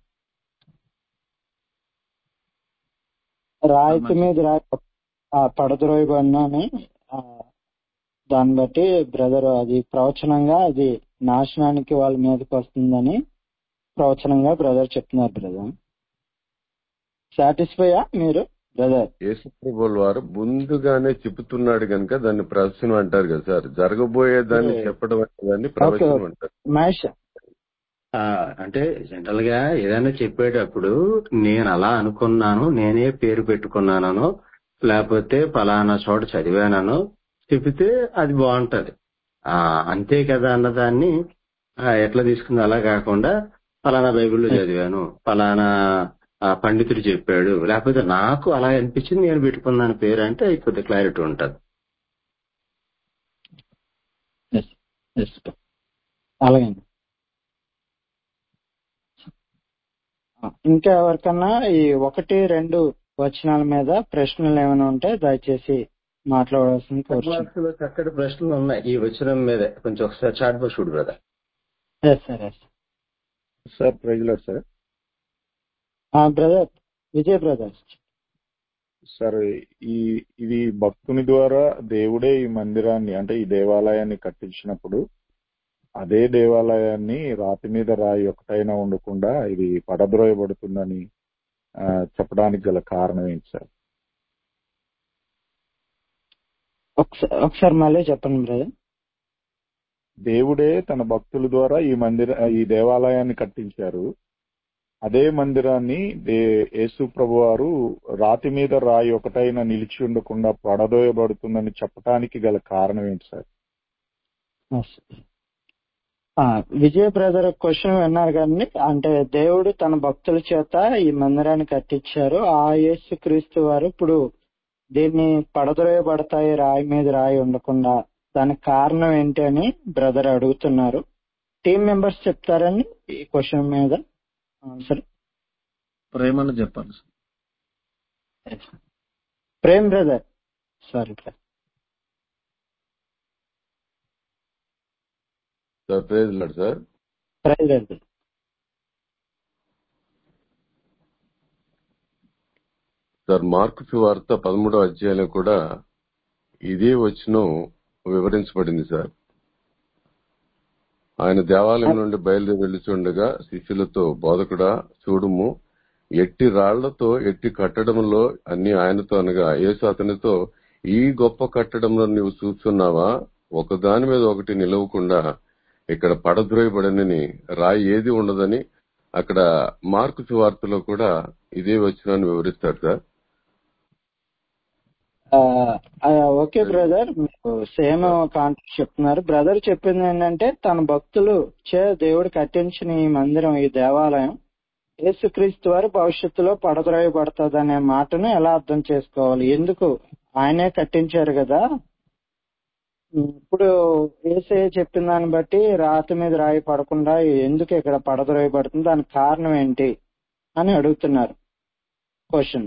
రాయితీ మీద రాయి ఆ పడద్రోయబడినని ఆ, దాన్ని బట్టి బ్రదర్ అది ప్రవచనంగా అది నాశనానికి వాళ్ళ మీదకి వస్తుందని ప్రవచనంగా బ్రదర్ చెప్తున్నారు బ్రదర్ సాటిస్ఫైయా మీరు బ్రదర్ యేసుప్రభుల వారు ముందుగానే చెబుతున్నాడు గనక దాన్ని ప్రవచనం అంటారు కదా సార్ జరగబోయే దాన్ని చెప్పడం అనే దాన్ని ప్రవచనం అంటారు మహేష్ ఆ, అంటే జనరల్ గా ఏదైనా చెప్పేటప్పుడు నేను అలా అనుకున్నాను నేనే పేరు పెట్టుకున్నానో లేకపోతే ఫలానా చోట చదివానో చెబితే అది బాగుంటది ఆ అంతే కదా అన్నదాన్ని ఆ, ఎట్లా తీసుకుంది అలా కాకుండా ఫలానా బైబిల్లో చదివాను ఫలానా ఆ, పండితుడు చెప్పాడు లేకపోతే నాకు అలా అనిపించింది నేను పెట్టుకున్నాను పేరు అంటే కొద్దిగా క్లారిటీ ఉంటది ఎస్ ఎస్ అలాగే ఇంకా ఎవరికన్నా ఈ ఒకటి రెండు వచనాల మీద ప్రశ్నలు ఏమైనా ఉంటే దయచేసి మాట్లాడవలసింది కోరుచున్నాను బాక్స్ లో చక్కటి ప్రశ్నలు ఉన్నాయి ఈ వచనం మీదే కొంచెం ఒకసారి చాట్ బాక్స్ చూడు brother yes sir yes sir ప్రైజ్లో sir brother Vijay brother sir ఈ ఇది భక్తుని ద్వారా దేవుడే ఈ మందిరాన్ని అంటే ఈ దేవాలయాన్ని కట్టించినప్పుడు అదే దేవాలయాన్ని రాతి మీద రాయి ఒకటైనా ఉండకుండా ఇది పడద్రోయబడుతుందని ఆ, చెప్పడానికి గల కారణం ఏంటి సార్ ఒకసారి ఒకసారి మళ్ళీ చెప్పండి బ్రదర్ దేవుడే తన భక్తుల ద్వారా ఈ మందిర ఈ దేవాలయాన్ని కట్టించారు అదే మందిరాన్ని దే యేసు ప్రభు వారు రాతి మీద రాయి ఒకటైనా నిలిచి ఉండకుండా పడదోయబడుతుందని చెప్పడానికి గల కారణం ఏంటి సార్ ఎస్. ఆ, విజయ్ బ్రదర్ క్వశ్చన్ విన్నారు కానీ అంటే దేవుడు తన భక్తుల చేత ఈ మందిరాన్ని కట్టించారు ఆ యేసు క్రీస్తు వారు ఇప్పుడు దీన్ని పడద్రోయబడతాయి రాయి మీద రాయి ఉండకుండా దానికి కారణం ఏంటి అని బ్రదర్ అడుగుతున్నారు టీం మెంబర్స్ చెప్తారని ఈ క్వశ్చన్ మీద ఆన్సర్ ప్రేమను చెప్పాలి sir Prem brother sorry sir praise Lord sir praise sir Mark సువార్త పదమూడవ అధ్యాయంలో కూడా ఇదే వచనం వివరించబడింది సార్ ఆయన దేవాలయం నుండి బయలుదేరి వెళ్ళుచుండగా శిష్యులతో బోధకుడా చూడుము ఎట్టి రాళ్లతో ఎట్టి కట్టడంలో అన్ని ఆయనతో అనగా యేసు అతనితో ఈ గొప్ప కట్టడంలో నువ్వు చూస్తున్నావా ఒకదాని మీద ఒకటి నిలవకుండా ఇక్కడ పడద్రోయబడనని రాయి ఏది ఉండదని అక్కడ మార్కు సువార్తలో కూడా ఇదే వచనాన్ని వివరిస్తారు సార్ ఓకే బ్రదర్ మీరు సేమ్ కాంటాక్ట్ చెప్తున్నారు బ్రదర్ చెప్పింది ఏంటంటే తన భక్తులు చే దేవుడు కట్టించిన ఈ మందిరం ఈ దేవాలయం యేసుక్రీస్తు వారు భవిష్యత్తులో పడద్రోయబడుతుంది అనే మాటను ఎలా అర్థం చేసుకోవాలి ఎందుకు ఆయనే కట్టించారు కదా ఇప్పుడు ఏసే చెప్పిన దాన్ని బట్టి రాతి మీద రాయి పడకుండా ఎందుకు ఇక్కడ పడద్రోయబడుతుంది దానికి కారణం ఏంటి అని అడుగుతున్నారు question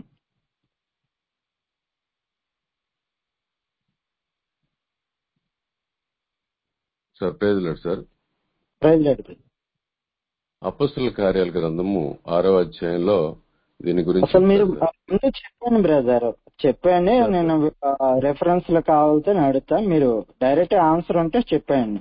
sir praise Lord sir praise లేదు అపస్సుల కార్యాల గ్రంథము ఆరో అధ్యాయంలో దీని గురించి అసలు మీరు చెప్తారు సార్. ముందు చెప్పండి బ్రదర్ చెప్పండి సార్, నేను రెఫరెన్స్ లో కావాలితే నేను అడుగుతా మీరు డైరెక్ట్ ఆన్సర్ ఉంటే చెప్పండి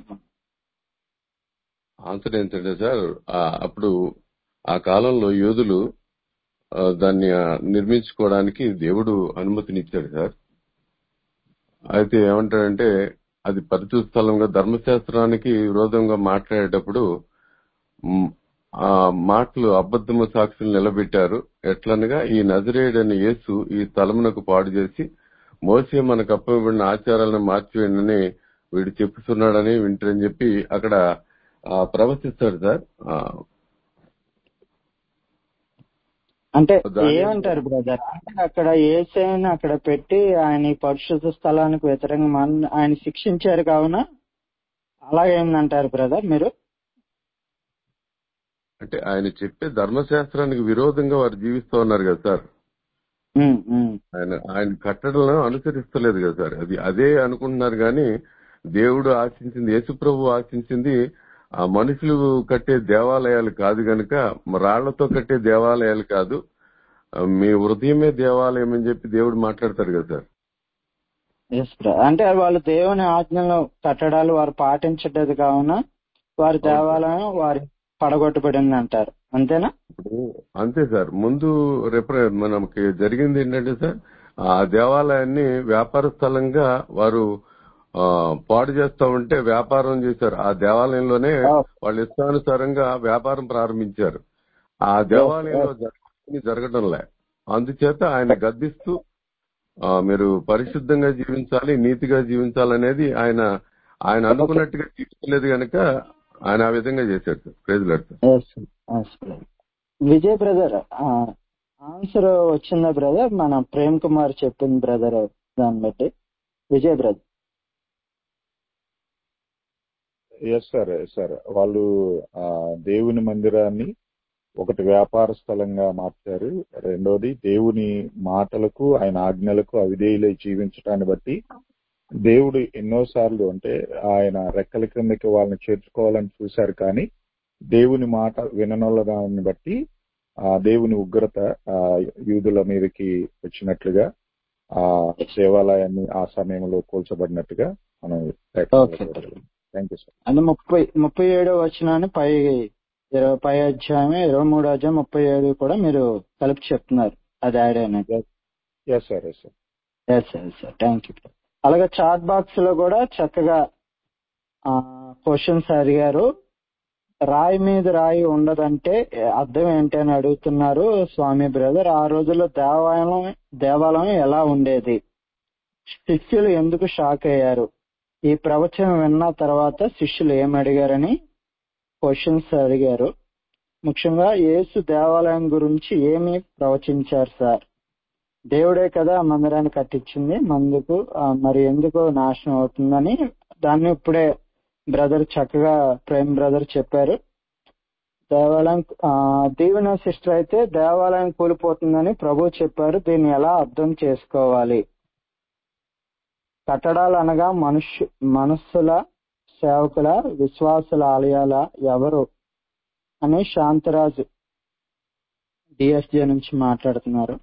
ఆన్సర్ ఏంటంటే సార్ ఆ అప్పుడు ఆ కాలంలో యోధులు ఆ, దాన్ని ఆ, నిర్మించుకోవడానికి దేవుడు అనుమతినిచ్చాడు సార్ అయితే ఏమంటాడంటే అది పరిశుద్ధ స్థలంగా ధర్మశాస్త్రానికి విరోధంగా మాట్లాడేటప్పుడు మ్, ఆ మాటలు అబద్ధము సాక్షులు నిలబెట్టారు ఎట్లనగా ఈ నజరేయుడని యేసు ఈ స్థలమునకు పాడు చేసి మోసే మనకు అప్పబడిన ఆచారాలను మార్చివేయండి వీడు చెప్పుతున్నాడని వింటారని చెప్పి అక్కడ ఆ, ప్రవచిస్తాడు సార్ ఆ, అంటే దాని ఏమంటారు బ్రదర్ అంటే అక్కడ ఏసైని అక్కడ పెట్టి ఆయన ఈ పరిశుద్ధ స్థలానికి వ్యతిరేకంగా మన- ఆయన శిక్షించారు కావున అలాగేందంటారు బ్రదర్ మీరు అంటే ఆయన చెప్పే ధర్మశాస్త్రానికి విరోధంగా వారు జీవిస్తూ ఉన్నారు కదా సార్ ఉమ్, ఉమ్. ఆయన ఆయన కట్టడలను అనుసరిస్తలేదు కదా సార్ అది అదే అనుకుంటున్నారు కానీ దేవుడు ఆశించింది యేసుప్రభు ఆశించింది ఆ మనుషులు కట్టే దేవాలయాలు కాదు గనుక రాళ్లతో కట్టే దేవాలయాలు కాదు ఆ, మీ హృదయమే దేవాలయం అని చెప్పి దేవుడు మాట్లాడతారు కదా సార్ Yes, bro. అంటే వాళ్ళు దేవుని ఆజ్ఞలు కట్టడాలు వారు పాటించలేదు కావున వారి అవును సార్ దేవాలయం వారి పడగొట్టబడింది అంటారు అంతేనా ఇప్పుడు అంతే సార్ ముందు రిఫర మనకి జరిగింది ఏంటంటే సార్ ఆ దేవాలయాన్ని వ్యాపార స్థలంగా వారు ఆ, పాడు చేస్తా ఉంటే వ్యాపారం చేశారు ఆ దేవాలయంలోనే వాళ్ళు ఇష్టానుసారంగా వ్యాపారం ప్రారంభించారు ఆ దేవాలయంలో జరగాల్సింది జరగడంలే అందుచేత ఆయన గద్దిస్తూ ఆ, మీరు పరిశుద్ధంగా జీవించాలి నీతిగా జీవించాలనేది ఆయన ఆయన అనుకున్నట్టుగా జీవించలేదు గనక ఆయన ఆ విధంగా చేశాడు sir praise Lord sir Yes, yes, brother. Vijay brother answer వచ్చిందా బ్రదర్ మన ప్రేమ్ కుమార్ చెప్పింది బ్రదర్ దాన్ని బట్టి Vijay brother yes sir yes sir వాళ్ళు ఆ, దేవుని మందిరాన్ని ఒకటి వ్యాపార స్థలంగా మార్చారు రెండోది దేవుని మాటలకు ఆయన ఆజ్ఞలకు అవిధేయులై జీవించడాన్ని బట్టి దేవుడు ఎన్నోసార్లు అంటే ఆయన రెక్కల క్రిందకి వాళ్ళని చేర్చుకోవాలని చూశారు కానీ దేవుని మాట విననొల్ల దాన్ని బట్టి ఆ దేవుని ఉగ్రత ఆ యూదుల మీదకి వచ్చినట్లుగా ఆ దేవాలయాన్ని ఆ సమయంలో కూల్చబడినట్టుగా మనం ఓకే థ్యాంక్ యూ సార్ అంటే ముప్పై ముప్పై ఏడో వచ్చినాన్ని పై ఇరవై పై అధ్యాయం ఇరవై మూడో అధ్యాయం ముప్పై ఏడు కూడా మీరు కలిపి చెప్తున్నారు అది యాడ్ అయినది yes sir yes sir yes yes sir thank you అలాగే చాట్ బాక్స్ లో కూడా చక్కగా క్వశ్చన్స్ అడిగారు రాయి మీద రాయి ఉండదంటే అర్థం ఏంటి అని అడుగుతున్నారు స్వామి బ్రదర్ ఆ రోజుల్లో దేవాలయం దేవాలయం ఎలా ఉండేది శిష్యులు ఎందుకు షాక్ అయ్యారు ఈ ప్రవచనం విన్న తర్వాత శిష్యులు ఏం అడిగారని క్వశ్చన్స్ అడిగారు ముఖ్యంగా యేసు దేవాలయం గురించి ఏమి ప్రవచించారు సార్ దేవుడే కదా ఆ మందిరాన్ని కట్టించింది మందుకు ఆ, మరి ఎందుకు నాశనం అవుతుందని దాన్ని ఇప్పుడే బ్రదర్ చక్కగా ప్రేమ్ బ్రదర్ చెప్పారు దేవాలయం ఆ, దీవెన సిస్టర్ అయితే దేవాలయం కూలిపోతుందని ప్రభు చెప్పారు దీన్ని ఎలా అర్థం చేసుకోవాలి కట్టడాలు అనగా మనుష్యు మనస్సుల సేవకుల విశ్వాసుల ఆలయాల ఎవరు అని శాంతరాజు డిఎస్జే నుంచి మాట్లాడుతున్నారు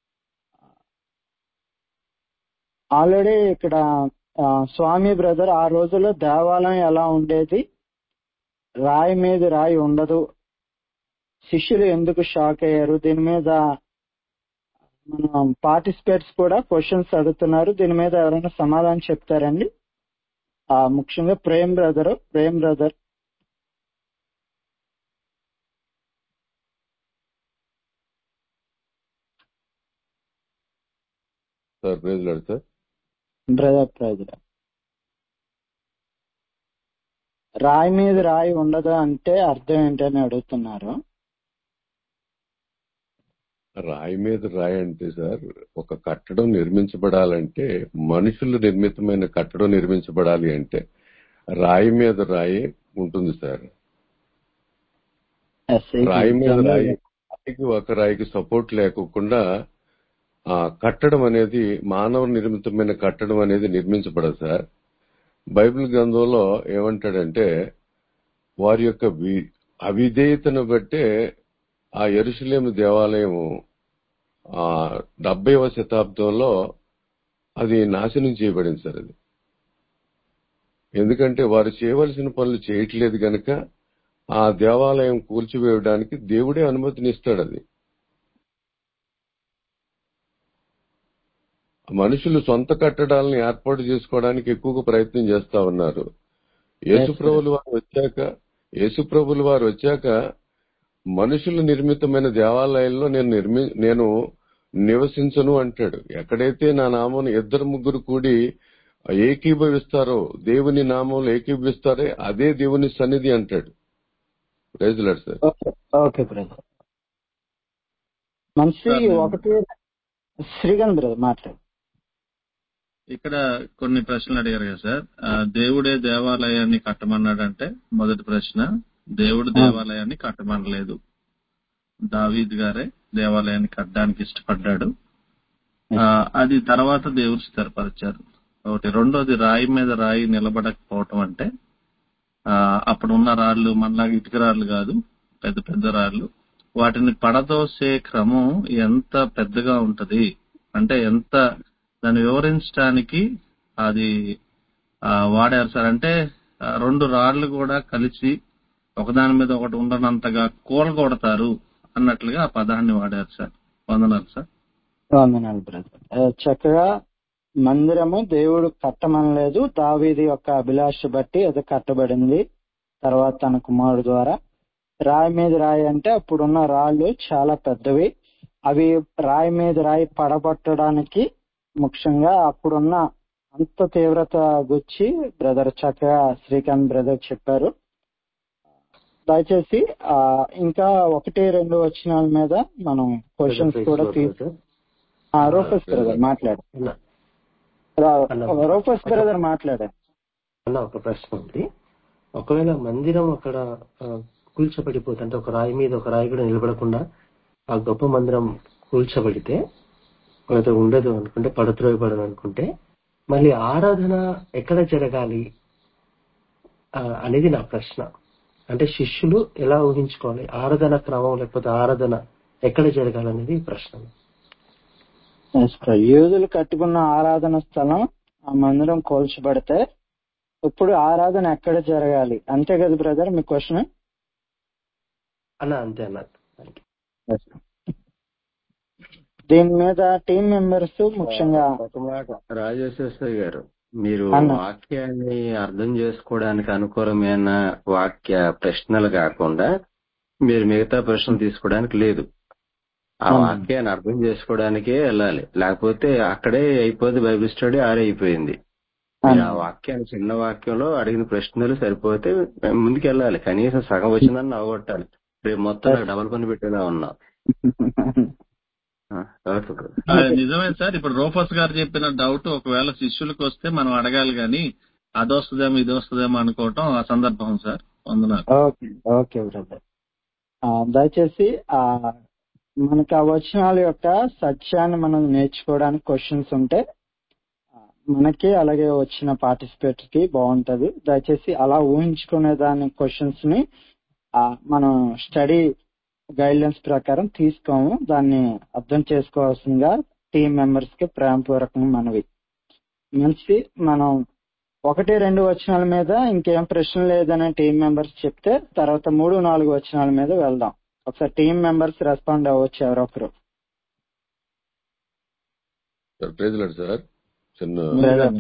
ఆల్రెడీ ఇక్కడ ఆ, స్వామి బ్రదర్ ఆ రోజుల్లో దేవాలయం ఎలా ఉండేది రాయి మీద రాయి ఉండదు శిష్యులు ఎందుకు షాక్ అయ్యారు దీని మీద మన పార్టిసిపేట్స్ కూడా క్వశ్చన్స్ అడుగుతున్నారు దీని మీద ఎవరైనా సమాధానం చెప్తారండి ఆ ముఖ్యంగా Prem brother Prem brother sir praise Lord sir brother brother రాయి మీద రాయి ఉండదు అంటే అర్థం ఏంటని అడుగుతున్నారు రాయి మీద రాయి అంటే సార్ ఒక కట్టడం నిర్మించబడాలంటే మనుషులు నిర్మితమైన కట్టడం నిర్మించబడాలి అంటే రాయి మీద రాయి ఉంటుంది సార్ రాయి మీద రాయి రాయికి ఒక రాయికి సపోర్ట్ లేకుండా ఆ కట్టడం అనేది మానవ నిర్మితమైన కట్టడం అనేది నిర్మించబడదు సార్ బైబిల్ గ్రంథంలో ఏమంటాడంటే వారి యొక్క వి- అవిధేయతను బట్టే ఆ ఎరుసలేము దేవాలయం ఆ డెబ్బైవ శతాబ్దంలో అది నాశనం చేయబడింది సార్ అది ఎందుకంటే వారు చేయవలసిన పనులు చేయట్లేదు గనక ఆ దేవాలయం కూల్చివేయడానికి దేవుడే అనుమతినిస్తాడు అది మనుషులు సొంత కట్టడాలను ఏర్పాటు చేసుకోవడానికి ఎక్కువగా ప్రయత్నం చేస్తా ఉన్నారు యేసుప్రభులు వారు వచ్చాక యేసుప్రభులు వారు వచ్చాక మనుషులు నిర్మితమైన దేవాలయంలో నేను నిర్మి నేను నివసించను అంటాడు ఎక్కడైతే నా నామం ఇద్దరు ముగ్గురు కూడి ఏకీభవిస్తారో దేవుని నామంలో ఏకీభవిస్తారే అదే దేవుని సన్నిధి అంటాడు praise Lord sir okay okay brother మనిషి సార్, నేను- ఒకటి శ్రీగంధ్ బ్రదర్ మాట్లాడు ఇక్కడ కొన్ని ప్రశ్నలు అడిగారు కదా సార్ ఆ, దేవుడే దేవాలయాన్ని కట్టమన్నాడంటే మొదటి ప్రశ్న దేవుడు దేవాలయాన్ని కట్టమనలేదు దావీద్ గారే దేవాలయాన్ని కట్టడానికి ఇష్టపడ్డాడు ఆ, అది తర్వాత దేవుడు స్థిరపరిచారు ఒకటి రెండోది రాయి మీద రాయి నిలబడకపోవటం అంటే ఆ, అప్పుడున్న రాళ్ళు మనలాగా ఇటుక రాళ్ళు కాదు పెద్ద పెద్ద రాళ్ళు వాటిని పడదోసే క్రమం ఎంత పెద్దగా ఉంటది అంటే ఎంత దాన్ని వివరించడానికి అది ఆ, వాడారు సార్ అంటే ఆ, రెండు రాళ్లు కూడా కలిసి ఒకదాని మీద ఒకటి ఉండనంతగా కూలగొడతారు అన్నట్లుగా ఆ పదాన్ని వాడారు సార్ వందనాలు సార్ వందనాలు బ్రదర్ ఆ, చక్కగా మందిరము దేవుడు కట్టమనలేదు దావీది యొక్క అభిలాష బట్టి అది కట్టబడింది తర్వాత తన కుమారుడు ద్వారా రాయి మీద రాయి అంటే అప్పుడున్న రాళ్ళు చాలా పెద్దవి అవి రాయి మీద రాయి పడబట్టడానికి ముఖ్యంగా అప్పుడున్న అంత తీవ్రత గుచ్చి బ్రదర్ చక్కగా శ్రీకాంత్ బ్రదర్ చెప్పారు దయచేసి ఆ ఇంకా ఒకటి రెండు వచనాల మీద మనం క్వశ్చన్స్ కూడా తీసు ఆ, రూపస్ బ్రదర్ మాట్లాడు అన్న రా- రూపస్ బ్రదర్ మాట్లాడారు అన్న ఒక ప్రశ్న ఉంది ఒకవేళ మందిరం అక్కడ ఆ, కూల్చబడిపోతే అంటే ఒక రాయి మీద ఒక రాయి కూడా నిలబడకుండా ఆ గొప్ప మందిరం కూల్చబడితే ఒకవేళ ఉండదు అనుకుంటే పడత్రోయబడదు అనుకుంటే మళ్ళీ ఆరాధన ఎక్కడ జరగాలి ఆ, అనేది నా ప్రశ్న అంటే శిష్యులు ఎలా ఊహించుకోవాలి ఆరాధన క్రమం లేకపోతే ఆరాధన ఎక్కడ జరగాలనేది ప్రశ్న Yes, sir. యూదులు కట్టుకున్న ఆరాధన స్థలం ఆ మందిరం కోల్చబడితే ఇప్పుడు ఆరాధన ఎక్కడ జరగాలి అంతే కదా బ్రదర్ మీ క్వశ్చన్ అన్న అంతే అన్న Thank you. దీని మీద టీం మెంబర్స్ ముఖ్యంగా ఒక మాట రాజేశ్వర గారు మీరు అన్న. వాక్యాన్ని అర్థం చేసుకోవడానికి అనుకూలమైన వాక్య ప్రశ్నలు కాకుండా మీరు మిగతా ప్రశ్నలు తీసుకోవడానికి లేదు ఆ అవును. వాక్యాన్ని అర్థం చేసుకోవడానికే వెళ్ళాలి లేకపోతే అక్కడే అయిపోద్ది బైబిల్ స్టడీ ఆరే అయిపోయింది మీరు ఆ వాక్యాన్ని చిన్న వాక్యంలో అడిగిన ప్రశ్నలు సరిపోతే ముందుకు వెళ్ళాలి కనీసం సగం వచ్చిందని నవ్వగొట్టాలి రేపు మొత్తం నాకు డబల్ పని పెట్టేలా ఉన్నా ఆ, ఓకే బ్రదర్. ఆ, నిజమే సార్ ఇప్పుడు రోఫస్ గారు చెప్పిన డౌట్ ఒకవేళ శిష్యులకు వస్తే మనం అడగాలి గాని అది వస్తుందేమో ఇది వస్తుందేమో అనుకోవటం ఆ సందర్భం సార్ వందనాలు ఓకే ఓకే బ్రదర్ దయచేసి ఆ మనకి ఆ వచనాల యొక్క సత్యాన్ని మనం నేర్చుకోవడానికి క్వశ్చన్స్ ఉంటే ఆ, మనకి అలాగే వచ్చిన పార్టిసిపేట్ కి బాగుంటది దయచేసి అలా ఊహించుకునే దాని క్వశ్చన్స్ ని ఆ, మనం స్టడీ గైడ్లైన్స్ ప్రకారం తీసుకోము దాన్ని అర్థం చేసుకోవాల్సిందిగా టీం మెంబర్స్ కి ప్రేమపూర్వకంగా మనవి మంచి మనం ఒకటి రెండు వచనాల మీద ఇంకేం ప్రశ్న లేదని టీం మెంబర్స్ చెప్తే తర్వాత మూడు నాలుగు వచనాల మీద వెళ్దాం ఒకసారి టీం మెంబర్స్ రెస్పాండ్ అవ్వచ్చు ఎవరొకరు సార్ ప్రైజ్ లార్డ్ సార్ చిన్న బ్రదర్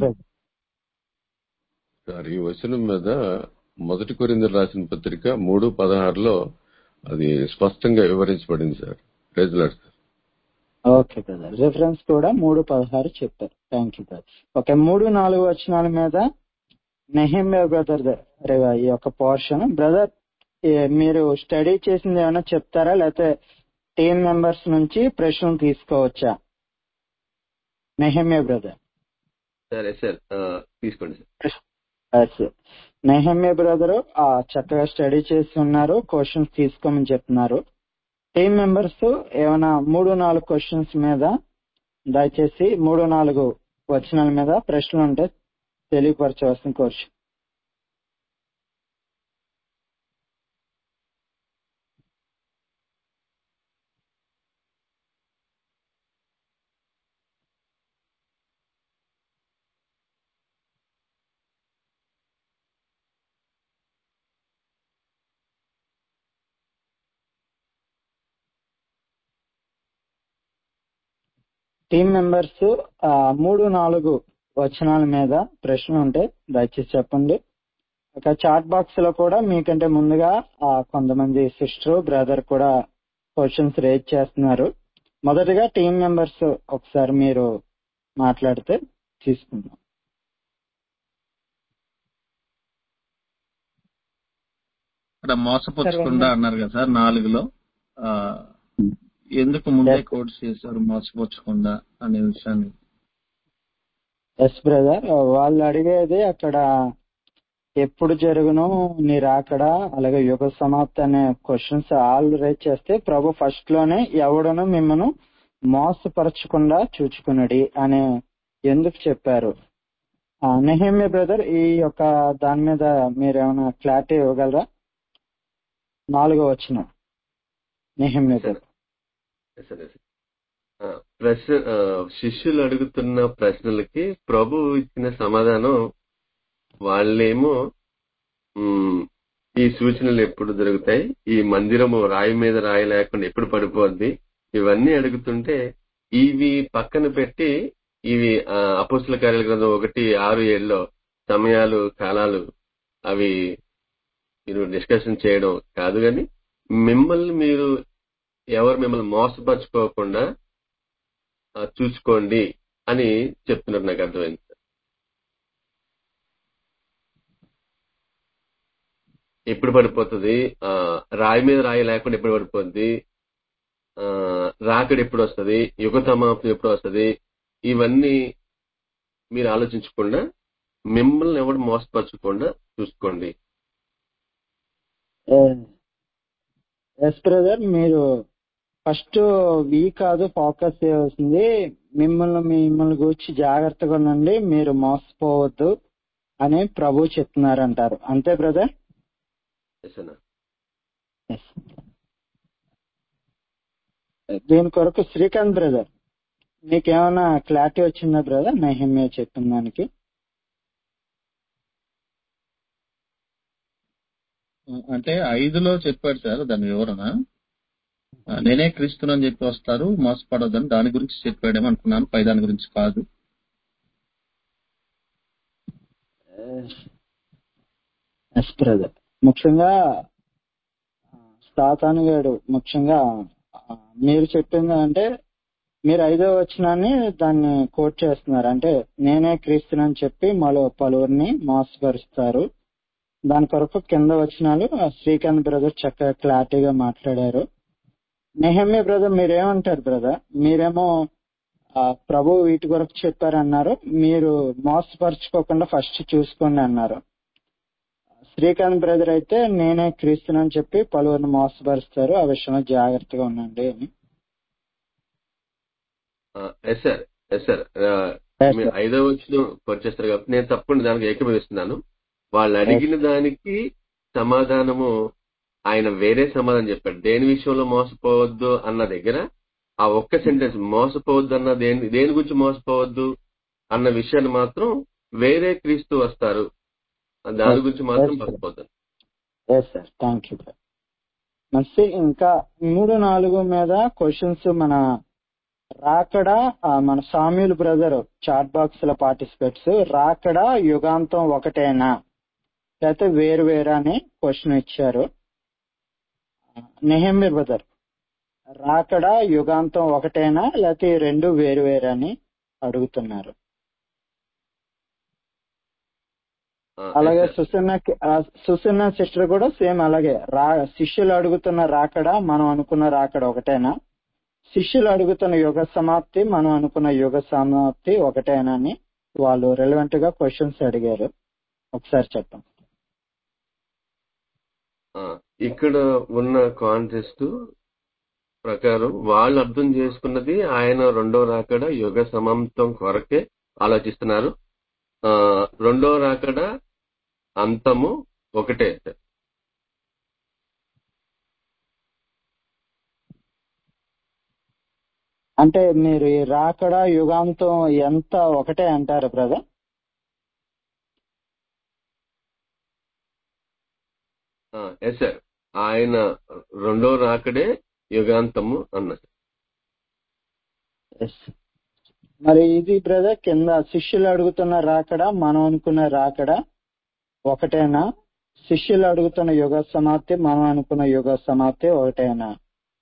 సార్ ఈ వచనం మీద మొదటి కొరిందరు రాసిన పత్రిక మూడు పదహారులో అది స్పష్టంగా వివరించబడింది sir praise Lord sir okay brother reference కూడా మూడు పదహారు చెప్పారు థ్యాంక్ యూ బ్రదర్ ఓకే మూడు నాలుగు వచనాల మీద నెహిమ్య బ్రదర్ ఈ యొక్క పోర్షన్ బ్రదర్ మీరు స్టడీ చేసింది ఏమైనా చెప్తారా లేకపోతే టీం మెంబర్స్ నుంచి ప్రశ్నలు తీసుకోవచ్చా నెహిమ్య బ్రదర్ సరే సార్ ఆ, తీసుకోండి సార్ నెహమ్య బ్రదర్ చక్కగా స్టడీ చేసి ఉన్నారు క్వశ్చన్స్ తీసుకోమని చెప్తున్నారు టీం మెంబర్స్ ఏమైనా మూడు నాలుగు క్వశ్చన్స్ మీద దయచేసి మూడు నాలుగు వచనాల మీద ప్రశ్నలు ఉంటే తెలియపరచవలసిన కోర్చు టీం మెంబర్స్ ఆ, మూడు నాలుగు వచనాల మీద ప్రశ్న ఉంటే దయచేసి చెప్పండి ఒక చాట్ బాక్స్ లో కూడా మీకంటే ముందుగా ఆ, కొంతమంది సిస్టర్ బ్రదర్ కూడా క్వశ్చన్స్ రేజ్ చేస్తున్నారు మొదటగా టీం మెంబర్స్ ఒకసారి మీరు మాట్లాడితే తీసుకుందాం ఇక్కడ మోసపుచ్చకుండా అన్నారు కదా సార్ నాలుగులో ఆ, ఎందుకు ముందే కోడ్ చేశారు మోసపుచ్చకుండా అనే విషయాన్ని ఎస్ బ్రదర్ వాళ్ళు అడిగేది అక్కడ ఎప్పుడు జరుగును నీ రాకడ అలాగే యుగ సమాప్తి అనే క్వశ్చన్స్ ఆల్ రేజ్ చేస్తే ప్రభు ఫస్ట్ లోనే ఎవడను మిమ్మను మోసపరచకుండా చూచుకునడి అనే ఎందుకు చెప్పారు నెహమ్య బ్రదర్ ఈ యొక్క దాని మీద మీరు ఏమైనా క్లారిటీ ఇవ్వగలరా నాలుగో వచ్చిన నెహమ్య బ్రదర్ సరే సార్ ఆ, ప్రశ్న ఆ, శిష్యులు అడుగుతున్న ప్రశ్నలకి ప్రభు ఇచ్చిన సమాధానం వాళ్ళేమో ఉమ్, ఈ సూచనలు ఎప్పుడు జరుగుతాయి ఈ మందిరము రాయి మీద రాయి లేకుండా ఎప్పుడు పడిపోద్ది ఇవన్నీ అడుగుతుంటే ఇవి పక్కన పెట్టి ఇవి అపోస్తుల కార్యాల గ్రంథం ఒకటి ఆరు ఏడులో సమయాలు కాలాలు అవి మీరు డిస్కషన్ చేయడం కాదు కానీ మిమ్మల్ని మీరు ఎవరు మిమ్మల్ని మోసపరచుకోకుండా ఆ, చూసుకోండి అని చెప్తున్నారు నాకు అర్థమైంది ఎప్పుడు పడిపోతుంది ఆ, రాయి మీద రాయి లేకుండా ఎప్పుడు పడిపోద్ది ఆ, రాకడ ఎప్పుడు వస్తుంది యుగ సమాప్తి ఎప్పుడు వస్తుంది ఇవన్నీ మీరు ఆలోచించకుండా మిమ్మల్ని ఎవరు మోసపరచకుండా చూసుకోండి ఎస్ బ్రదర్ మీరు ఫస్ట్ వీ కాదు ఫోకస్ చేయాల్సింది మిమ్మల్ని మిమ్మల్ని గురించి జాగ్రత్తగా ఉండండి మీరు మోసపోవద్దు అని ప్రభు చెప్తున్నారు అంటారు అంతే బ్రదర్ ఎస్ అన్న దీని కొరకు శ్రీకాంత్ బ్రదర్ నీకేమైనా క్లారిటీ వచ్చిందా బ్రదర్ నైహమ్య చెప్పిన దానికి అంటే ఐదులో చెప్పాడు సార్ దాని వివరణ ఆ, నేనే క్రీస్తునని చెప్పి వస్తారు మోసపడొద్దని దాని గురించి చెప్పాడేమో అనుకున్నాను పై దాని గురించి కాదు ఎస్ బ్రదర్ ముఖ్యంగా సాతాను గారు ముఖ్యంగా ఆ, మీరు చెప్పింది అంటే మీరు ఐదో వచనాన్ని దాన్ని కోట్ చేస్తున్నారు అంటే నేనే క్రీస్తునని చెప్పి మరో పలువురిని మోసపరుస్తారు దాని కొరకు కింద వచనాలు ఆ శ్రీకాంత్ బ్రదర్ చక్కగా క్లారిటీగా మాట్లాడారు నెహమ్య బ్రదర్ మీరేమంటారు బ్రదర్ మీరేమో ఆ, ప్రభు వీటి కొరకు చెప్పారన్నారు మీరు మోసపరచుకోకుండా ఫస్ట్ చూసుకోండి అన్నారు శ్రీకాంత్ బ్రదర్ అయితే నేనే క్రీస్తునని చెప్పి పలువురిని మోసపరుస్తారు ఆ విషయంలో జాగ్రత్తగా ఉండండి అని yes sir yes sir Yes, మీరు sir. ఐదో వచ్చిన పరిచేస్తారు కాబట్టి నేను తప్పకుండా దానికి ఏకీభవిస్తున్నాను వాళ్ళు అడిగిన దానికి సమాధానము ఆయన వేరే సమాధానం చెప్పాడు దేని విషయంలో మోసపోవద్దు అన్న దగ్గర ఆ ఒక్క సెంటెన్స్ మోసపోవద్దు అన్న దేని దేని గురించి మోసపోవద్దు అన్న విషయాన్ని మాత్రం వేరే క్రీస్తు వస్తారు దాని గురించి మాత్రం Yes, sir. మోసపోవద్దు ఎస్ సార్ థ్యాంక్ యూ మంచి ఇంకా మూడు నాలుగు మీద క్వశ్చన్స్ మన రాకడ ఆ, మన సామ్యుల్ బ్రదర్ చాట్ బాక్స్ లో పార్టిసిపేట్స్ రాకడ యుగాంతం ఒకటేనా లేకపోతే వేరు వేరా అని క్వశ్చన్ ఇచ్చారు నెహమ్య బ్రదర్ రాకడ యుగాంతం ఒకటేనా లేకపోతే ఈ రెండు వేరు వేరా అని అడుగుతున్నారు ఆ, అలాగే yes, sir. Susanna Susanna sister కూడా సేమ్ అలాగే రా శిష్యులు అడుగుతున్న రాకడ మనం అనుకున్న రాకడ ఒకటేనా శిష్యులు అడుగుతున్న యుగ సమాప్తి మనం అనుకున్న యుగ సమాప్తి ఒకటేనా అని వాళ్ళు రెలవెంట్ గా క్వశ్చన్స్ అడిగారు ఒకసారి చెప్పండి ఆ, ఇక్కడ ఉన్న కాంటెస్ట్ ప్రకారం వాళ్ళు అర్థం చేసుకున్నది ఆయన రెండో రాకడ యుగ సమాప్తం కొరకే ఆలోచిస్తున్నారు ఆ, రెండో రాకడ అంతము ఒకటే అంటే మీరు ఈ రాకడ యుగాంతం ఎంత ఒకటే అంటారు బ్రదర్ ఎస్ సార్ ఆయన రెండో రాకడే యుగాంతము అన్నది ఎస్ మరి ఇది బ్రదర్ కింద శిష్యులు అడుగుతున్న రాకడ మనం అనుకున్న రాకడ ఒకటేనా శిష్యులు అడుగుతున్న యుగ సమాప్తి మనం అనుకున్న యుగ సమాప్తి ఒకటేనా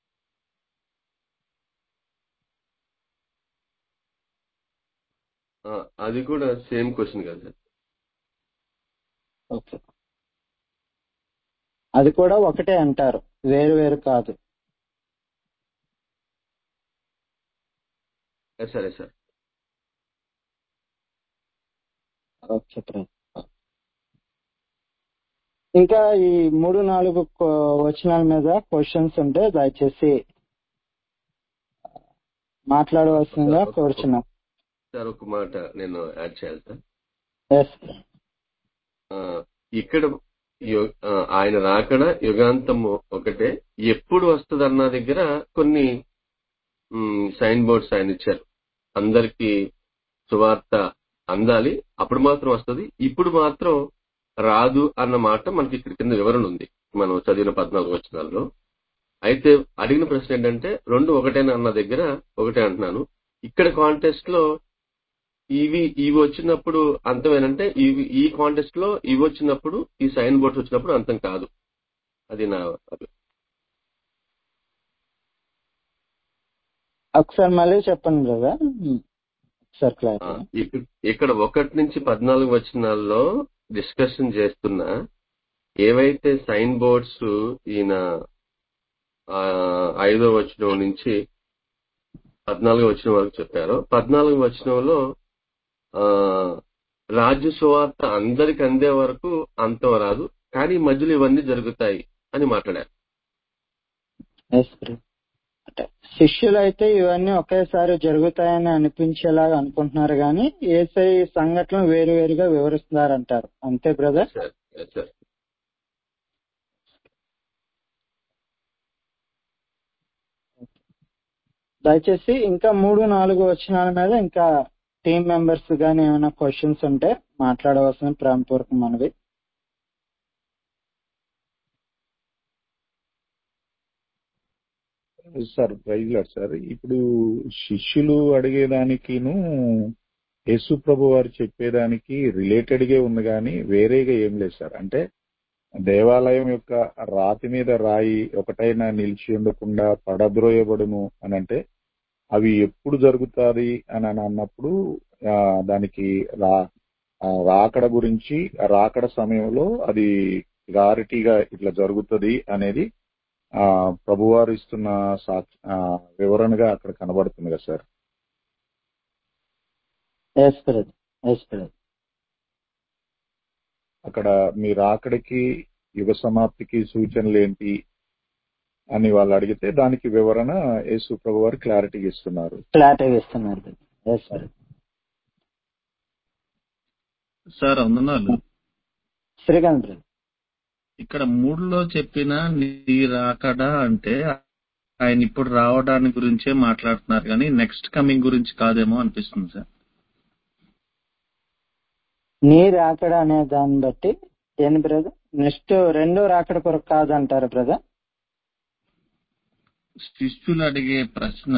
ఆ, అది కూడా సేమ్ క్వశ్చన్ కదా సార్ ఓకే అది కూడా ఒకటే అంటారు వేరు వేరు కాదు ఎస్ సరే సార్ ఓకే బ్రదర్ ఇంకా ఈ మూడు నాలుగు కో- వచనాల మీద క్వశ్చన్స్ ఉంటే దయచేసి మాట్లాడవలసిందిగా కోరుచున్నాం సార్ ఒక మాట నేను యాడ్ చేయాలి సార్ ఎస్ ఆ, ఇక్కడ యు- ఆ, ఆయన రాకడ యుగాంతము ఒకటే ఎప్పుడు వస్తుంది అన్న దగ్గర కొన్ని సైన్ బోర్డ్స్ ఆయన ఇచ్చారు అందరికి సువార్త అందాలి అప్పుడు మాత్రం వస్తుంది ఇప్పుడు మాత్రం రాదు అన్న మాట మనకి ఇక్కడ కింద వివరణ ఉంది మనం చదివిన పద్నాలుగు వచనాల్లో అయితే అడిగిన ప్రశ్న ఏంటంటే రెండు ఒకటేనా అన్న దగ్గర ఒకటే అంటున్నాను ఇక్కడ కాంటెస్ట్ లో ఇవి ఇవి వచ్చినప్పుడు అంతమేనంటే ఇవి ఈ కాంటెస్ట్ లో ఇవి వచ్చినప్పుడు ఈ సైన్ బోర్డ్స్ వచ్చినప్పుడు అంతం కాదు అది నా అభి- ఒకసారి మళ్ళీ చెప్పండి బ్రదర్ ఒకసారి ఆ, క్లారిటీ ఇక్క- ఇక్కడ ఒకటి నుంచి పద్నాలుగు వచనాల్లో డిస్కషన్ చేస్తున్న ఏవైతే సైన్ బోర్డ్స్ ఈయన ఆ, ఐదో వచనం నుంచి పద్నాలుగు వచనం వరకు చెప్పారో పద్నాలుగు వచనంలో ఆ, రాజ్య సువార్త అందరికి అందే వరకు అంతం రాదు కానీ మధ్యలో ఇవన్నీ జరుగుతాయి అని మాట్లాడారు ఎస్ బ్రదర్ అంటే శిష్యులు అయితే ఇవన్నీ ఒకేసారి జరుగుతాయని అనిపించేలాగా అనుకుంటున్నారు కానీ ఏసై సంఘటనలు వేరు వేరుగా వివరిస్తున్నారంటారు అంతే బ్రదర్ సార్ సార్ దయచేసి ఇంకా మూడు నాలుగు వచనాల మీద ఇంకా టీం మెంబర్స్ గానీ ఏమైనా క్వశ్చన్స్ ఉంటే మాట్లాడవలసిన ప్రేమపూర్వకం మనవి సార్ ప్రైజ్ లాడ్ సార్ ఇప్పుడు శిష్యులు అడిగేదానికిను యేసు ప్రభు వారు చెప్పేదానికి రిలేటెడ్ గా ఉంది కానీ వేరేగా ఏం లేదు సార్ అంటే దేవాలయం యొక్క రాతి మీద రాయి ఒకటైనా నిలిచి ఉండకుండా పడద్రోయబడును అని అంటే అవి ఎప్పుడు జరుగుతాది అని అని అన్నప్పుడు ఆ, దానికి రా ఆ, రాకడ గురించి ఆ రాకడ సమయంలో అది క్లారిటీగా ఇట్లా జరుగుతుంది అనేది ఆ ప్రభువారు ఇస్తున్న సాక్షి ఆ, వివరణగా అక్కడ కనబడుతుంది కదా sir yes brother yes brother అక్కడ మీ రాకడికి యుగ సమాప్తికి సూచనలు ఏంటి అని వాళ్ళు అడిగితే దానికి వివరణ యేసు ప్రభు వారు క్లారిటీ ఇస్తున్నారు క్లారిటీ ఇస్తున్నారు బ్రదర్ ఎస్ బ్రదర్ సార్ వందనాలు శ్రీకాంత్ బ్రదర్ ఇక్కడ మూడులో చెప్పిన నీ రాకడ అంటే ఆయన ఇప్పుడు రావడానికి గురించే మాట్లాడుతున్నారు కానీ నెక్స్ట్ కమింగ్ గురించి కాదేమో అనిపిస్తుంది సార్ నీ రాకడ అనే దాన్ని బట్టి ఏంది బ్రదర్ నెక్స్ట్ రెండో రాకడ కొరకు కాదంటారు బ్రదర్ శిష్యులు అడిగే ప్రశ్న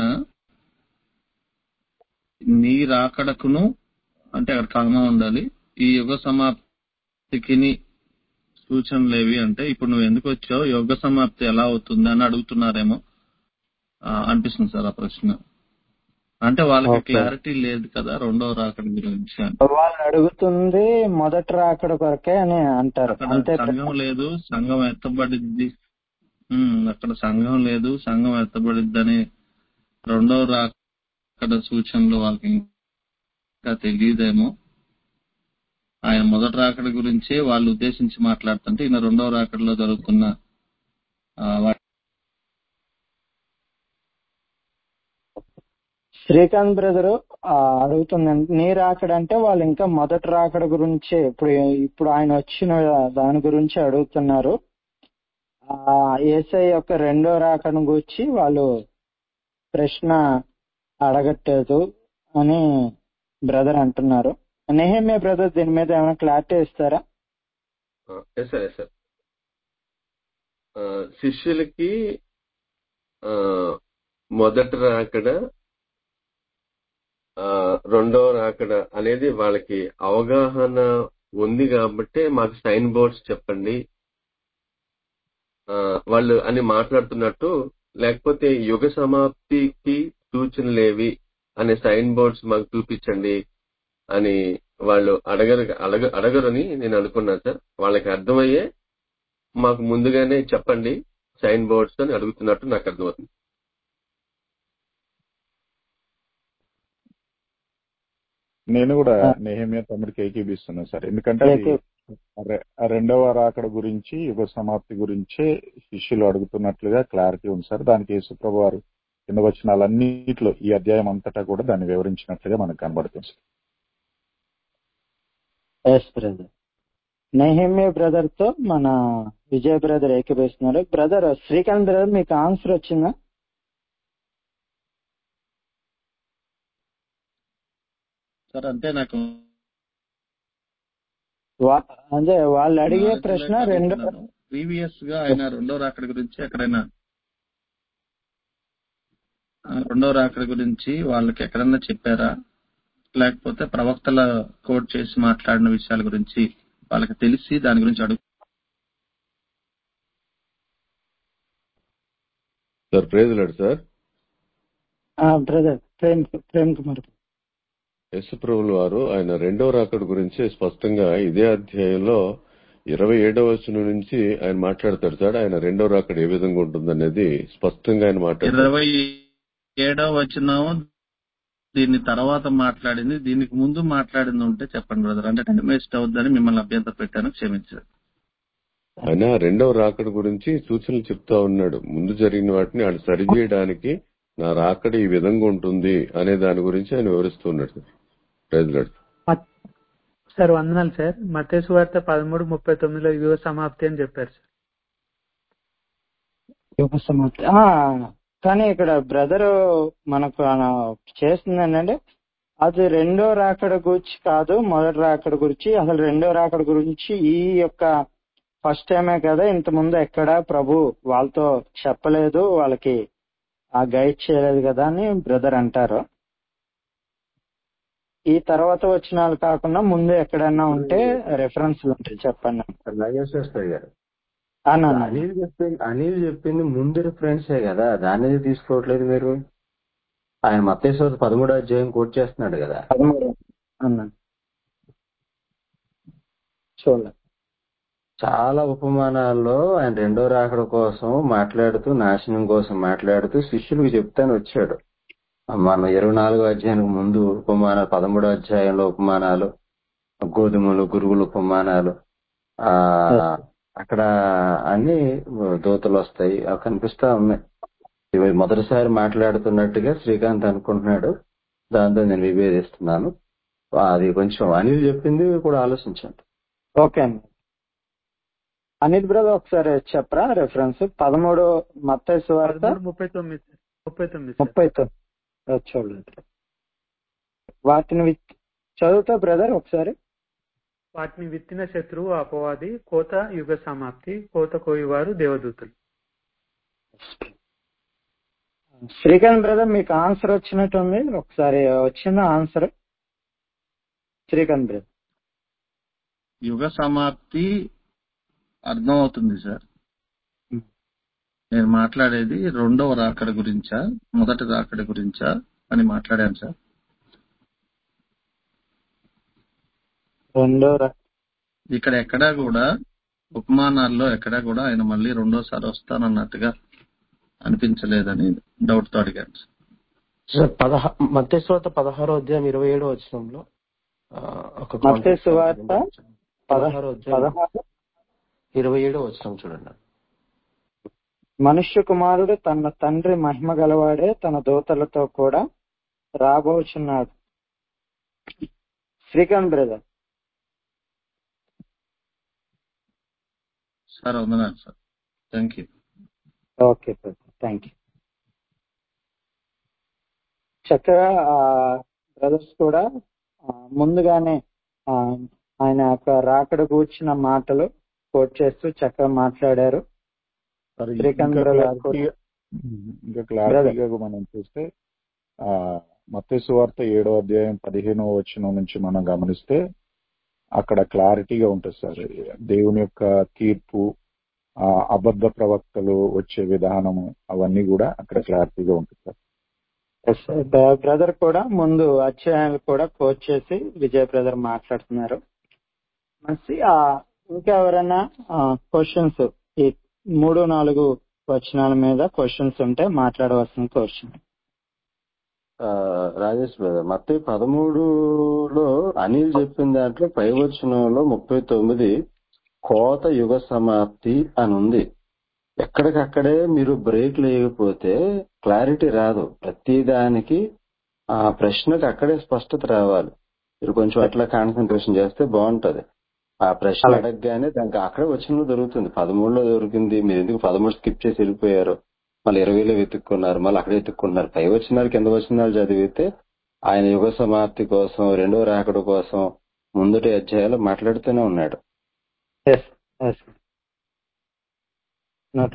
నీ రాకడకును అంటే అక్కడ కామా ఉండాలి ఈ యుగ సమాప్తికి సూచనలు ఏవి అంటే ఇప్పుడు నువ్వు ఎందుకు వచ్చావు యుగ సమాప్తి ఎలా అవుతుంది అని అడుగుతున్నారేమో ఆ, అనిపిస్తుంది సార్ ఆ ప్రశ్న అంటే వాళ్ళకి Okay. క్లారిటీ లేదు కదా రెండవ రాకడ గురించి అని. వాళ్ళు అడుగుతుంది మొదటి రాకడ కొరకే అని అంటారు అక్కడ అంతే సంఘం లేదు సంఘం ఎత్తబడిద్ది ఉమ్, అక్కడ సంఘం లేదు సంఘం ఎత్తబడిద్దని రెండవ రాకడ సూచనలు వాళ్ళకి ఇంకా తెలియదేమో ఆయన మొదటి రాకడ గురించి వాళ్ళు ఉద్దేశించి మాట్లాడుతుంటే ఈయన రెండవ రాకడలో జరుగుతున్న ఆ, వాటి శ్రీకాంత్ బ్రదర్ అడుగుతుంది నీ రాకడ అంటే వాళ్ళు ఇంకా మొదటి రాకడ గురించి ఇప్పుడు ఇప్పుడు ఆయన వచ్చిన దాని గురించి అడుగుతున్నారు ఆ ఏసై యొక్క రెండో రాకడ గురించి వాళ్ళు ప్రశ్న అడగట్లేదు అని బ్రదర్ అంటున్నారు నెహమే బ్రదర్ దీని మీద ఏమైనా క్లారిటీ ఇస్తారా ఎస్ సార్ ఎస్ సార్ ఆ, శిష్యులకి ఆ, మొదట రాకడ ఆ, రెండవ రాకడ అనేది వాళ్ళకి అవగాహన ఉంది కాబట్టి మాకు సైన్ బోర్డ్స్ చెప్పండి ఆ, వాళ్ళు అని మాట్లాడుతున్నట్టు లేకపోతే యుగ సమాప్తికి సూచనలేవి అనే సైన్ బోర్డ్స్ మాకు చూపించండి అని వాళ్ళు అడగరు అడగ అడగరని నేను అనుకున్నాను సార్ వాళ్ళకి అర్థమయ్యే మాకు ముందుగానే చెప్పండి సైన్ బోర్డ్స్ అని అడుగుతున్నట్టు నాకు అర్థమవుతుంది నేను కూడా ఆ. నెహమియా తమ్ముడికి ఏకీభిస్తున్నాను సార్ ఎందుకంటే అది ఏకీ- రె- ఆ రెండవ రాకడ గురించి యుగ సమాప్తి గురించే శిష్యులు అడుగుతున్నట్లుగా క్లారిటీ ఉంది సార్ దానికి యేసుప్రభు వారు కింద వచ్చినాలన్నింటిలో ఈ అధ్యాయం అంతటా కూడా దాన్ని వివరించినట్లుగా మనకు కనబడుతుంది sir. Yes brother Nehemiah brother తో మన విజయ్ బ్రదర్ ఏకీపిస్తున్నారు బ్రదర్ శ్రీకాంత్ బ్రదర్ మీకు ఆన్సర్ వచ్చిందా సార్ అంటే నాకు వా- అదే వాళ్ళు అడిగే ప్రశ్న రెండో ప్రీవియస్ గా ఆయన రెండో రాకడ గురించి ఎక్కడైనా ఆ, రెండో రాకడ గురించి వాళ్ళకి ఎక్కడన్నా చెప్పారా లేకపోతే ప్రవక్తల కోట్ చేసి మాట్లాడిన విషయాల గురించి వాళ్ళకి తెలిసి దాని గురించి అడుగు sir praise Lord sir brother Prem Prem Kumar యశుప్రభుల వారు ఆయన రెండవ రాకడ గురించి స్పష్టంగా ఇదే అధ్యాయంలో ఇరవై ఏడవ వచనం నుంచి ఆయన మాట్లాడతాడు సార్ ఆయన రెండవ రాకడ ఏ విధంగా ఉంటుందనేది స్పష్టంగా ఆయన మాట్లాడతారు ఇరవై ఏడవ వచ్చినాము దీన్ని తర్వాత మాట్లాడింది దీనికి ముందు మాట్లాడింది ఉంటే చెప్పండి బ్రదర్ అంటే టైం వేస్ట్ అవుద్దని మిమ్మల్ని అభ్యంతర పెట్టాను క్షమించారు ఆయన రెండవ రాకడ గురించి సూచనలు చెప్తా ఉన్నాడు ముందు జరిగిన వాటిని ఆయన సరిచేయడానికి నా రాకడ ఈ విధంగా ఉంటుంది అనే దాని గురించి ఆయన వివరిస్తూ ఉన్నాడు సార్ ప్రైజ్ లార్డ్. సార్ వందనాలు సార్ మతేసు వార్త పదమూడు ముప్పై తొమ్మిదిలో యువ సమాప్తి అని చెప్పారు సార్ యుగ సమాప్తి ఆ, కానీ ఇక్కడ బ్రదర్ మనకు ఆయన చేస్తుంది ఏంటంటే అది రెండో రాకడ గురించి కాదు మొదటి రాకడ గురించి అసలు రెండో రాకడ గురించి ఈ యొక్క ఫస్ట్ టైమే కదా ఇంత ముందు ఎక్కడ ప్రభు వాళ్ళతో చెప్పలేదు వాళ్ళకి ఆ గైడ్ చేయలేదు కదా అని బ్రదర్ అంటారు ఈ తర్వాత వచ్చిన వాళ్ళు కాకుండా ముందు ఎక్కడైనా ఉంటే రెఫరెన్స్ ఉంటాయి చెప్పండి నాగేశ్వర గారు అన్నా అనిల్ చెప్పింది అనిల్ చెప్పింది ముందు రిఫరెన్సే కదా దాన్ని తీసుకోవట్లేదు మీరు ఆయన మత్తేశ్వర పదమూడో అధ్యాయం కోట్ చేస్తున్నాడు కదా పదమూడు అన్నా చూడలే చాలా ఉపమానాల్లో ఆయన రెండో రాకడ కోసం మాట్లాడుతూ నాశనం కోసం మాట్లాడుతూ శిష్యులకు చెప్తాను వచ్చాడు మనం ఇరవై నాలుగో అధ్యాయానికి ముందు ఉపమానాలు పదమూడో అధ్యాయంలో ఉపమానాలు గోధుమలు గురుగులు ఉపమానాలు ఆ అక్కడ అన్ని దూతలు వస్తాయి అవి కనిపిస్తా ఉన్నాయి ఇవి మొదటిసారి మాట్లాడుతున్నట్టుగా శ్రీకాంత్ అనుకుంటున్నాడు దాంతో నేను విభేదిస్తున్నాను అది కొంచెం అనిల్ చెప్పింది కూడా ఆలోచించండి ఓకే అండి అనిల్ బ్రదర్ ఒకసారి చెప్పరా రెఫరెన్స్ పదమూడు మత్తయి సువార్త పదమూడు ముప్పై తొమ్మిది ముప్పై తొమ్మిది సార్. ముప్పై తొమ్మిది చూడలేదు వాటిని విత్- చదువుతా బ్రదర్ ఒకసారి వాటిని విత్తిన శత్రువు అపవాది కోత యుగ సమాప్తి కోత కోయివారు దేవదూతలు శ్రీకాంత్ బ్రదర్ మీకు ఆన్సర్ వచ్చినట్టుంది ఒకసారి వచ్చిందా ఆన్సర్ శ్రీకాంత్ బ్రదర్ యుగ సమాప్తి అర్థం అవుతుంది సార్ Hmm. నేను మాట్లాడేది రెండవ రాకడ గురించా మొదటి రాకడ గురించా అని మాట్లాడాను సార్ రెండో రా- ఇక్కడ ఎక్కడా కూడా ఉపమానాల్లో ఎక్కడా కూడా ఆయన మళ్ళీ రెండోసారి వస్తానన్నట్టుగా అనిపించలేదని డౌట్ తో అడిగాను సార్. సార్ పదహ మధ్యస్వాత పదహారో అధ్యాయం ఇరవై ఏడో వచనంలో ఆ, ఒక మత్తయి కాంటెక్స్ట్ సువార్త ఉంటుంది. పద- పదహారో అధ్యాయం పదహారు ఇరవై ఏడో వచనం చూడండి మనుష్య కుమారుడు తన తండ్రి మహిమ గలవాడే తన దూతలతో కూడా రాబోచున్నాడు శ్రీకాంత్ బ్రదర్ సార్ వందనాలు sir thank you okay brother thank you చక్కగా బ్రదర్స్ కూడా ఆ, ముందుగానే ఆ, ఆయన యొక్క రాకడ కూర్చిన మాటలు కోట్ చేస్తూ చక్కగా మాట్లాడారు సరే, శ్రీకాంత్ ఇంకా బ్రదర్ క్లారిటీగా ఇంకా క్లారిటీగా మనం చూస్తే ఆ మత్తయి సువార్త ఏడో అధ్యాయం పదిహేనో వచనం నుంచి మనం గమనిస్తే అక్కడ క్లారిటీగా ఉంటుంది సార్ దేవుని యొక్క తీర్పు ఆ అబద్ధ ప్రవక్తలు వచ్చే విధానము అవన్నీ కూడా అక్కడ క్లారిటీగా ఉంటుంది సార్ బ్రదర్ కూడా ముందు అధ్యాయాలు కూడా కోచ్ చేసి విజయ్ బ్రదర్ మాట్లాడుతున్నారు మంచి ఆ, ఇంకా ఎవరైనా క్వశ్చన్స్ ఈ మూడు నాలుగు వచనాల మీద క్వశ్చన్స్ ఉంటే మాట్లాడవలసిన క్వశ్చన్ ఆ, రాజేష్ బ్రదర్ మత్తయి పదమూడులో అనిల్ చెప్పిన దాంట్లో పై వచనంలో ముప్పై తొమ్మిది కోత యుగ సమాప్తి అని ఉంది ఎక్కడికక్కడే మీరు బ్రేక్ లేకపోతే క్లారిటీ రాదు ప్రతి దానికి ఆ ప్రశ్నకు అక్కడే స్పష్టత రావాలి మీరు కొంచెం అట్లా కాన్సన్ట్రేషన్ చేస్తే బాగుంటది ఆ ప్రశ్న అలాగే. అడగగానే దానికి అక్కడే వచనంలో దొరుకుతుంది పదమూడులో దొరికింది మీరు ఎందుకు పదమూడు స్కిప్ చేసి వెళ్ళిపోయారు మళ్ళీ ఇరవైలో వెతుక్కున్నారు మళ్ళీ అక్కడే వెతుక్కున్నారు పై వచనాలు కింద వచనాలు చదివితే ఆయన యుగ సమాప్తి కోసం రెండో రాకడ కోసం ముందటి అధ్యాయాలు మాట్లాడుతూనే ఉన్నాడు ఎస్ ఎస్ నోట్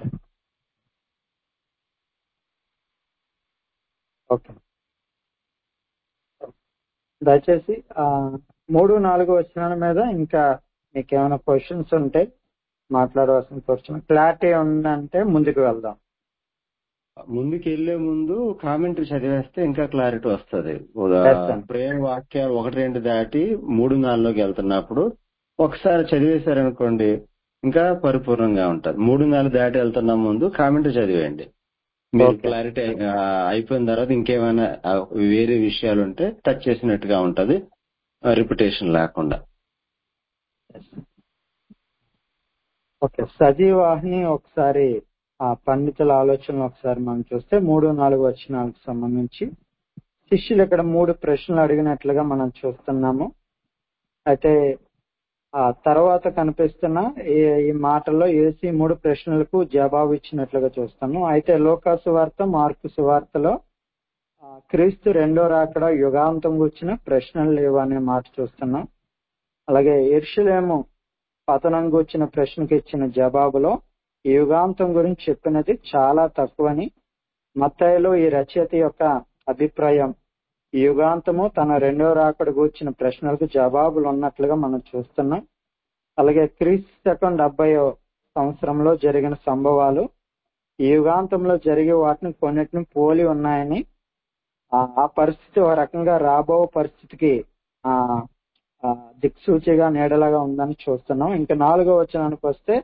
ఓకే దయచేసి ఆ, మూడు నాలుగు వచనాల మీద ఇంకా మీకు ఏమైనా క్వశ్చన్స్ ఉంటే మాట్లాడవలసిన క్వశ్చన్ క్లారిటీ ఉందంటే ముందుకు వెళ్దాం ముందుకు వెళ్లే ముందు కామెంటరీ చదివేస్తే ఇంకా క్లారిటీ వస్తుంది Yes, sir. ప్రేమ వాక్యాలు ఒకటి రెండు దాటి మూడు నాలుగులోకి వెళ్తున్నప్పుడు ఒకసారి చదివేశారనుకోండి ఇంకా పరిపూర్ణంగా ఉంటది మూడు నాలుగు దాటి వెళ్తున్న ముందు కామెంటరీ చదివేయండి మీరు Okay. క్లారిటీ అయిపోయిన తర్వాత ఇంకేమైనా ఆ, వేరే విషయాలు ఉంటే టచ్ చేసినట్టుగా ఉంటది రిపిటేషన్ లేకుండా ఓకే సజీవాహిని ఒకసారి ఆ పండితుల ఆలోచనలు ఒకసారి మనం చూస్తే మూడు నాలుగు వచనాలకు సంబంధించి శిష్యులు ఇక్కడ మూడు ప్రశ్నలు అడిగినట్లుగా మనం చూస్తున్నాము అయితే ఆ తర్వాత కనిపిస్తున్న ఈ ఈ మాటల్లో ఏసీ మూడు ప్రశ్నలకు జవాబు ఇచ్చినట్లుగా చూస్తాము అయితే లోకా సువార్త మార్కు సువార్తలో ఆ, క్రీస్తు రెండో రాకడ యుగాంతం గుర్చిన ప్రశ్నలు లేవు అనే మాట చూస్తున్నాం అలాగే ఎర్షులేము పతనం గుర్చిన ప్రశ్నకి ఇచ్చిన జవాబులో ఈ యుగాంతం గురించి చెప్పినది చాలా తక్కువని మత్తయిలో ఈ రచయిత యొక్క అభిప్రాయం ఈ యుగాంతము తన రెండో రాకడ గూర్చిన ప్రశ్నలకు జవాబులు ఉన్నట్లుగా మనం చూస్తున్నాం అలాగే క్రీస్తు శకం డెబ్బయో సంవత్సరంలో జరిగిన సంభవాలు ఈ యుగాంతంలో జరిగే వాటిని కొన్నిటిని పోలి ఉన్నాయని ఆ ఆ పరిస్థితి ఒక రకంగా రాబో పరిస్థితికి ఆ ఆ, దిక్సూచిగా నీడలాగా ఉందని చూస్తున్నాం ఇంకా నాలుగో వచనానికి వస్తే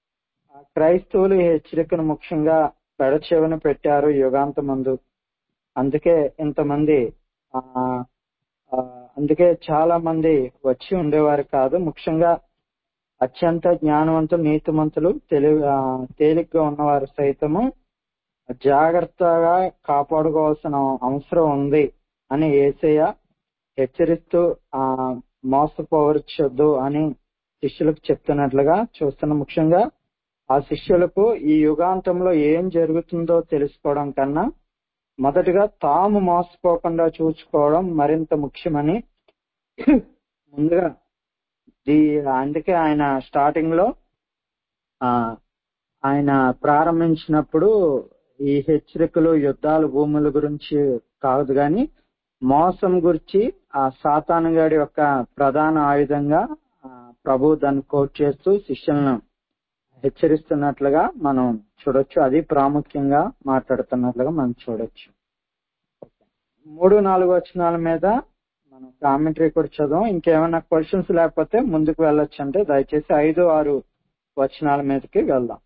ఆ, క్రైస్తవులు ఈ హెచ్చరికను ముఖ్యంగా పెడచెవిన పెట్టారు యుగాంతమందు అందుకే ఇంతమంది ఆ ఆ, అందుకే చాలా మంది వచ్చి ఉండేవారు కాదు ముఖ్యంగా అత్యంత జ్ఞానవంతులు నీతిమంతులు తెలివి ఆ, తేలిగ్గా ఉన్నవారు సైతము జాగ్రత్తగా కాపాడుకోవాల్సిన అవసరం ఉంది అని ఏసయ్య హెచ్చరిస్తూ ఆ మోసపోవచ్చొద్దు అని శిష్యులకు చెప్తున్నట్లుగా చూస్తున్నాం ముఖ్యంగా ఆ శిష్యులకు ఈ యుగాంతంలో ఏం జరుగుతుందో తెలుసుకోవడం కన్నా మొదటగా తాము మోసపోకుండా చూసుకోవడం మరింత ముఖ్యమని ముందుగా ఈ అందుకే ఆయన స్టార్టింగ్ లో ఆ ఆయన ప్రారంభించినప్పుడు ఈ హెచ్చరికలు యుద్ధాలు భూముల గురించి కాదు గాని మోసం గురించి ఆ సాతానుగాడి యొక్క ప్రధాన ఆయుధంగా ఆ, ప్రభు దాన్ని కోట్ చేస్తూ శిష్యులను హెచ్చరిస్తున్నట్లుగా మనం చూడొచ్చు అది ప్రాముఖ్యంగా మాట్లాడుతున్నట్లుగా మనం చూడొచ్చు మూడు నాలుగు వచనాల మీద మనం కామెంటరీ కూడా చదువు ఇంకేమైనా క్వశ్చన్స్ లేకపోతే ముందుకు వెళ్ళొచ్చు అంటే దయచేసి ఐదు ఆరు వచనాల మీదకి వెళ్దాం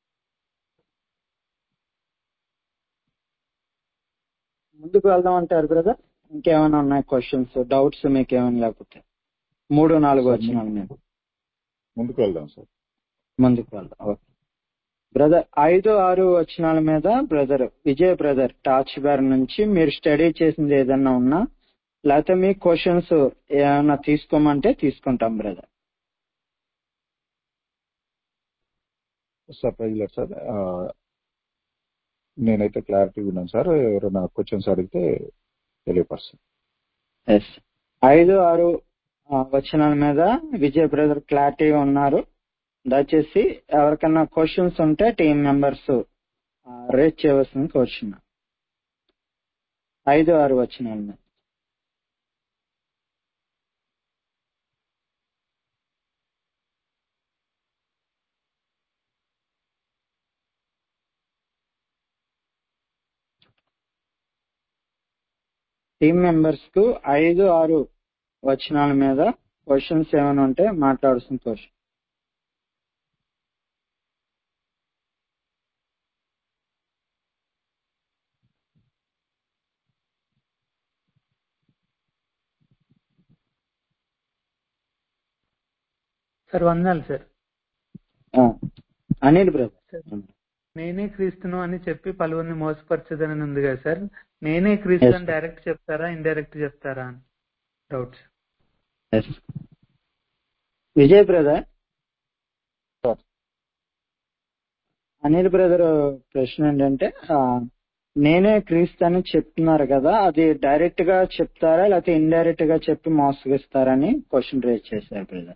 ముందుకు వెళ్దాం అంటారు బ్రదర్ ఇంకేమైనా ఉన్నాయి క్వశ్చన్స్ డౌట్స్ మీకు ఏమైనా లేకపోతే మూడు నాలుగు సార్ వచనాల మీద ముందుకు వెళ్దాం సార్ ముందుకు వెళ్దాం ఓకే బ్రదర్ ఐదు ఆరు వచనాల మీద బ్రదర్ విజయ్ బ్రదర్ టాచ్ బార్ నుంచి మీరు స్టడీ చేసింది ఏదన్నా ఉన్నా లేకపోతే మీ క్వశ్చన్స్ ఏమైనా తీసుకోమంటే తీసుకుంటాం బ్రదర్ సార్ ప్రైజ్ లేదు సార్ ఆ, నేనైతే క్లారిటీ ఉన్నాను సార్ ఎవరైనా క్వశ్చన్స్ అడిగితే తెలియపరుస్తాను ఎస్ ఐదు ఆరు ఆ, వచనాల మీద విజయ్ బ్రదర్ క్లారిటీగా ఉన్నారు దయచేసి ఎవరికైనా క్వశ్చన్స్ ఉంటే టీం మెంబర్స్ రేట్ చేయవలసింది కోరుచున్నా ఐదు ఆరు వచనాల మీద టీం మెంబర్స్ కు ఐదు ఆరు వచనాల మీద క్వశ్చన్స్ ఏమైనా ఉంటే మాట్లాడుతున్న క్వశ్చన్ సార్ వందాలు సార్ ఆ, అనిల్ బ్రదర్ సార్ నేనే క్రీస్తును అని చెప్పి పలువురిని మోసపరచదని ఉంది కదా సార్ నేనే క్రీస్తు Yes, అని sir. డైరెక్ట్ చెప్తారా ఇండైరెక్ట్ చెప్తారా అని doubts yes Vijay brother sir Anil brother ప్రశ్న ఏంటంటే ఆ, నేనే క్రీస్తు అని చెప్తున్నారు కదా అది డైరెక్ట్ గా చెప్తారా లేకపోతే ఇండైరెక్ట్ గా చెప్పి మోసగిస్తారని క్వశ్చన్ రేజ్ చేశారు బ్రదర్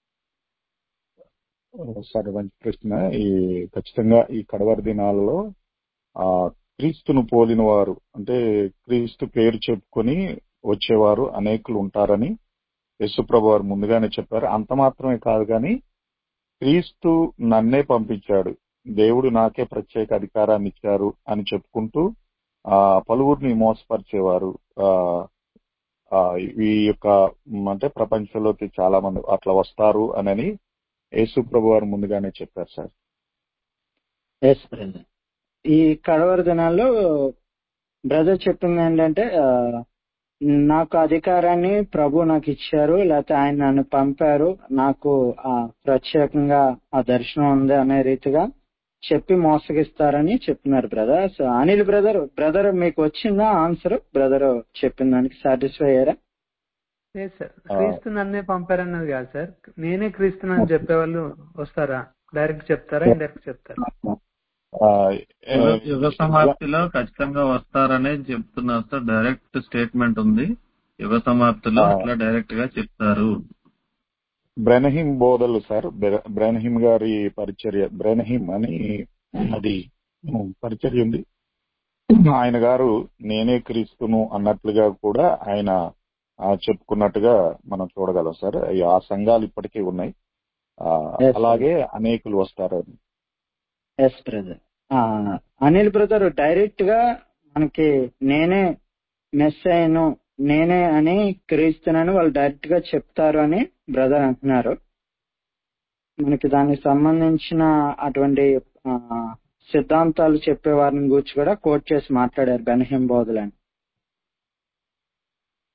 సార్ మంచి ప్రశ్న ఈ ఖచ్చితంగా ఈ కడవరి దినాలలో ఆ క్రీస్తును పోలిన వారు అంటే క్రీస్తు పేరు చెప్పుకొని వచ్చేవారు అనేకులు ఉంటారని యేసుప్రభు వారు ముందుగానే చెప్పారు అంత మాత్రమే కాదు కానీ క్రీస్తు నన్నే పంపించాడు దేవుడు నాకే ప్రత్యేక అధికారాన్ని ఇచ్చారు అని చెప్పుకుంటూ ఆ పలువురిని మోసపరిచేవారు ఆ ఆ ఈ యొక్క మ్, అంటే ప్రపంచంలోకి చాలా మంది అట్లా వస్తారు అనని యేసు ప్రభు వారు ముందుగానే చెప్పారు సార్ ఎస్ బ్రదర్ ఈ కడవరి దినాల్లో బ్రదర్ చెప్పింది ఏంటంటే ఆ, నాకు అధికారాన్ని ప్రభు నాకు ఇచ్చారు లేకపోతే ఆయన నన్ను పంపారు నాకు ఆ ప్రత్యేకంగా ఆ దర్శనం ఉంది అనే రీతిగా చెప్పి మోసగిస్తారని చెప్తున్నారు brother so Anil brother brother మీకు వచ్చిందా ఆన్సర్ బ్రదర్ చెప్పిన దానికి సాటిస్ఫై అయ్యారా లేదు సార్ ఆ, క్రీస్తు నన్నే పంపారన్నది కాదు సార్ నేనే క్రీస్తునని చెప్పేవాళ్ళు వస్తారా డైరెక్ట్ చెప్తారా ఇండైరెక్ట్ చెప్తారా ఆ, ఏ, యుగ యుగ సమాప్తిలో ఖచ్చితంగా వస్తారనే చెప్తున్నారు సార్ డైరెక్ట్ స్టేట్మెంట్ ఉంది యుగ సమాప్తిలో ఆ, అట్లా డైరెక్ట్ గా చెప్తారు బ్రెనహిం బోధలు సార్ బ్రె- బ్రెనహిం గారి పరిచర్య బ్రెనహిం అని అది ఉమ్, పరిచర్య ఉంది ఆయన గారు నేనే క్రీస్తును అన్నట్లుగా కూడా ఆయన ఆ, చెప్పుకున్నట్టుగా మనం చూడగలం సార్ ఈ ఆ సంఘాలు ఇప్పటికీ ఉన్నాయి ఆ, ఎస్ అలాగే అనేకులు వస్తారు yes brother Anil brother direct గా మనకి నేనే మెస్ అయ్యను నేనే అని క్రీస్తునని వాళ్ళు డైరెక్ట్ గా చెప్తారు అని బ్రదర్ అంటున్నారు మనకి దానికి సంబంధించిన అటువంటి ఆ, సిద్ధాంతాలు చెప్పే వారిని గురించి కూడా కోట్ చేసి మాట్లాడారు బెనహిం బోధలని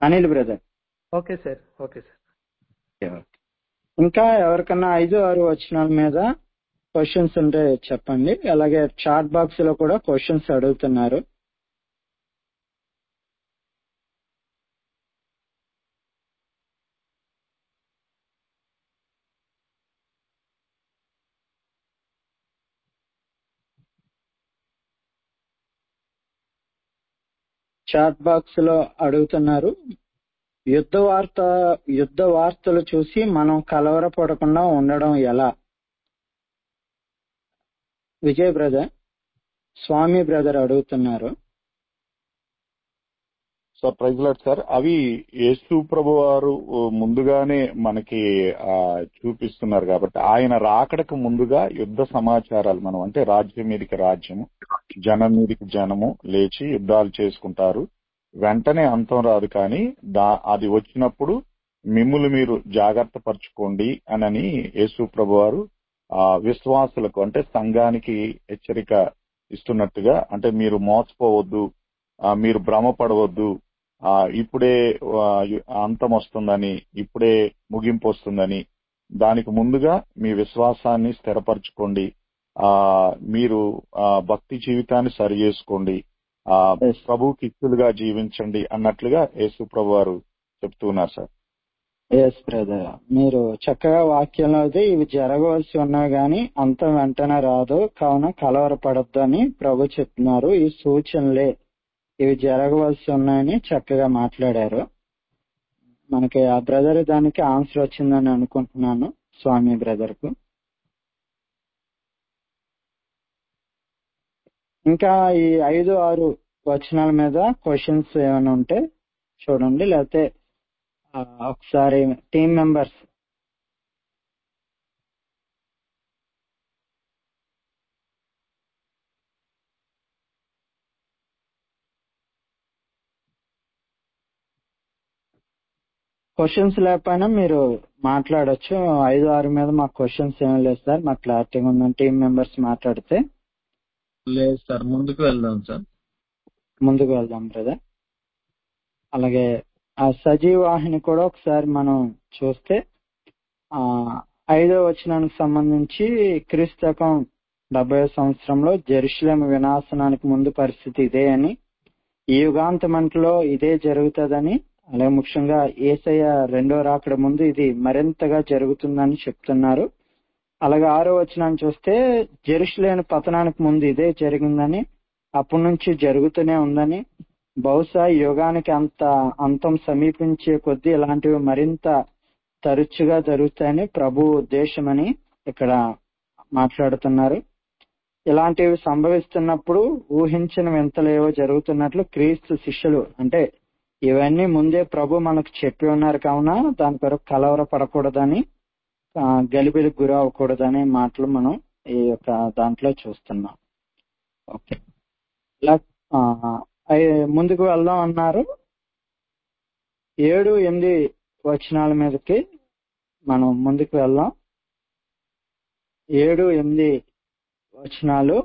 Anil brother okay sir okay sir ఇంకా ఎవరికన్నా ఐదు ఆరు వచనాల మీద క్వశ్చన్స్ ఉంటే చెప్పండి అలాగే చాట్ బాక్స్ లో కూడా క్వశ్చన్స్ అడుగుతున్నారు చాట్ బాక్స్ లో అడుగుతున్నారు యుద్ధ వార్త యుద్ధ వార్తలు చూసి మనం కలవరపడకుండా ఉండడం ఎలా విజయ్ బ్రదర్ స్వామి బ్రదర్ అడుగుతున్నారు సార్ ప్రైజ్ లాడ్ సార్ అవి యేసు ప్రభు వారు ముందుగానే మనకి ఆ, చూపిస్తున్నారు కాబట్టి ఆయన రాకడకు ముందుగా యుద్ధ సమాచారాలు మనం అంటే రాజ్యం మీదకి రాజ్యము జనం మీదకి జనము లేచి యుద్ధాలు చేసుకుంటారు వెంటనే అంతం రాదు కానీ దా అది వచ్చినప్పుడు మిమ్ములు మీరు జాగ్రత్త పరచుకోండి అనని యేసు ప్రభు వారు ఆ విశ్వాసులకు అంటే సంఘానికి హెచ్చరిక ఇస్తున్నట్టుగా అంటే మీరు మోసపోవద్దు ఆ, మీరు భ్రమపడవద్దు ఆ ఇప్పుడే ఆ, అంతం వస్తుందని ఇప్పుడే ముగింపు వస్తుందని దానికి ముందుగా మీ విశ్వాసాన్ని స్థిరపరచుకోండి ఆ మీరు ఆ భక్తి జీవితాన్ని సరి చేసుకోండి ఆ Yes. ప్రభుకి ఇష్టలుగా జీవించండి అన్నట్లుగా యేసు ప్రభు వారు చెప్తున్నారు సార్ ఎస్ బ్రదర్ మీరు చక్కగా వాక్యంలో అది ఇవి జరగవలసి ఉన్నవి గాని అంతం వెంటనే రాదు కావున కలవరపడద్దు అని ప్రభు చెప్తున్నారు ఈ సూచనలే ఇవి జరగవలసి ఉన్నాయని చక్కగా మాట్లాడారు మనకి ఆ బ్రదర్ దానికి ఆన్సర్ వచ్చిందని అనుకుంటున్నాను స్వామి బ్రదర్ కు ఇంకా ఈ ఐదు ఆరు వచనాల మీద క్వశ్చన్స్ ఏమైనా ఉంటే చూడండి లేకపోతే ఆ, ఒకసారి టీమ్ మెంబర్స్ క్వశ్చన్స్ లేకపోయినా మీరు మాట్లాడొచ్చు ఐదు ఆరు మీద మాకు క్వశ్చన్స్ ఏం లేదు సార్ మాకు క్లారిటీగా ఉందని టీమ్ మెంబర్స్ మాట్లాడితే లేదు సార్ ముందుకు వెళ్దాం సార్ ముందుకు వెళ్దాం బ్రదర్ అలాగే ఆ సజీవాహిని కూడా ఒకసారి మనం చూస్తే ఆ ఐదో వచనానికి సంబంధించి క్రీస్తకం డెబ్బై సంవత్సరంలో జెరూసలేం వినాశనానికి ముందు పరిస్థితి ఇదే అని ఈ యుగాంతమంటలో ఇదే జరుగుతుందని అలాగే ముఖ్యంగా ఏసయ్య రెండో రాకడ ముందు ఇది మరింతగా జరుగుతుందని చెప్తున్నారు అలాగే ఆరో వచనాన్ని చూస్తే జెరూసలేం పతనానికి ముందు ఇదే జరిగిందని అప్పటి నుంచి జరుగుతూనే ఉందని బహుశా ఈ యుగానికి అంత అంతం సమీపించే కొద్దీ ఇలాంటివి మరింత తరచుగా జరుగుతాయని ప్రభు ఉద్దేశమని ఇక్కడ మాట్లాడుతున్నారు ఇలాంటివి సంభవిస్తున్నప్పుడు ఊహించిన వింతలేవో జరుగుతున్నట్లు క్రీస్తు శిష్యులు అంటే ఇవన్నీ ముందే ప్రభు మనకు చెప్పి ఉన్నారు కావున దాని కొరకు కలవరపడకూడదని ఆ, గలిబిలికి గురి అవ్వకూడదనే మాటలు మనం ఈ యొక్క దాంట్లో చూస్తున్నాం ఓకే ఇలా ఆ, అయి- ముందుకు వెళ్దాం అన్నారు ఏడు ఎనిమిది వచనాల మీదకి మనం ముందుకు వెళ్దాం ఏడు ఎనిమిది వచనాలు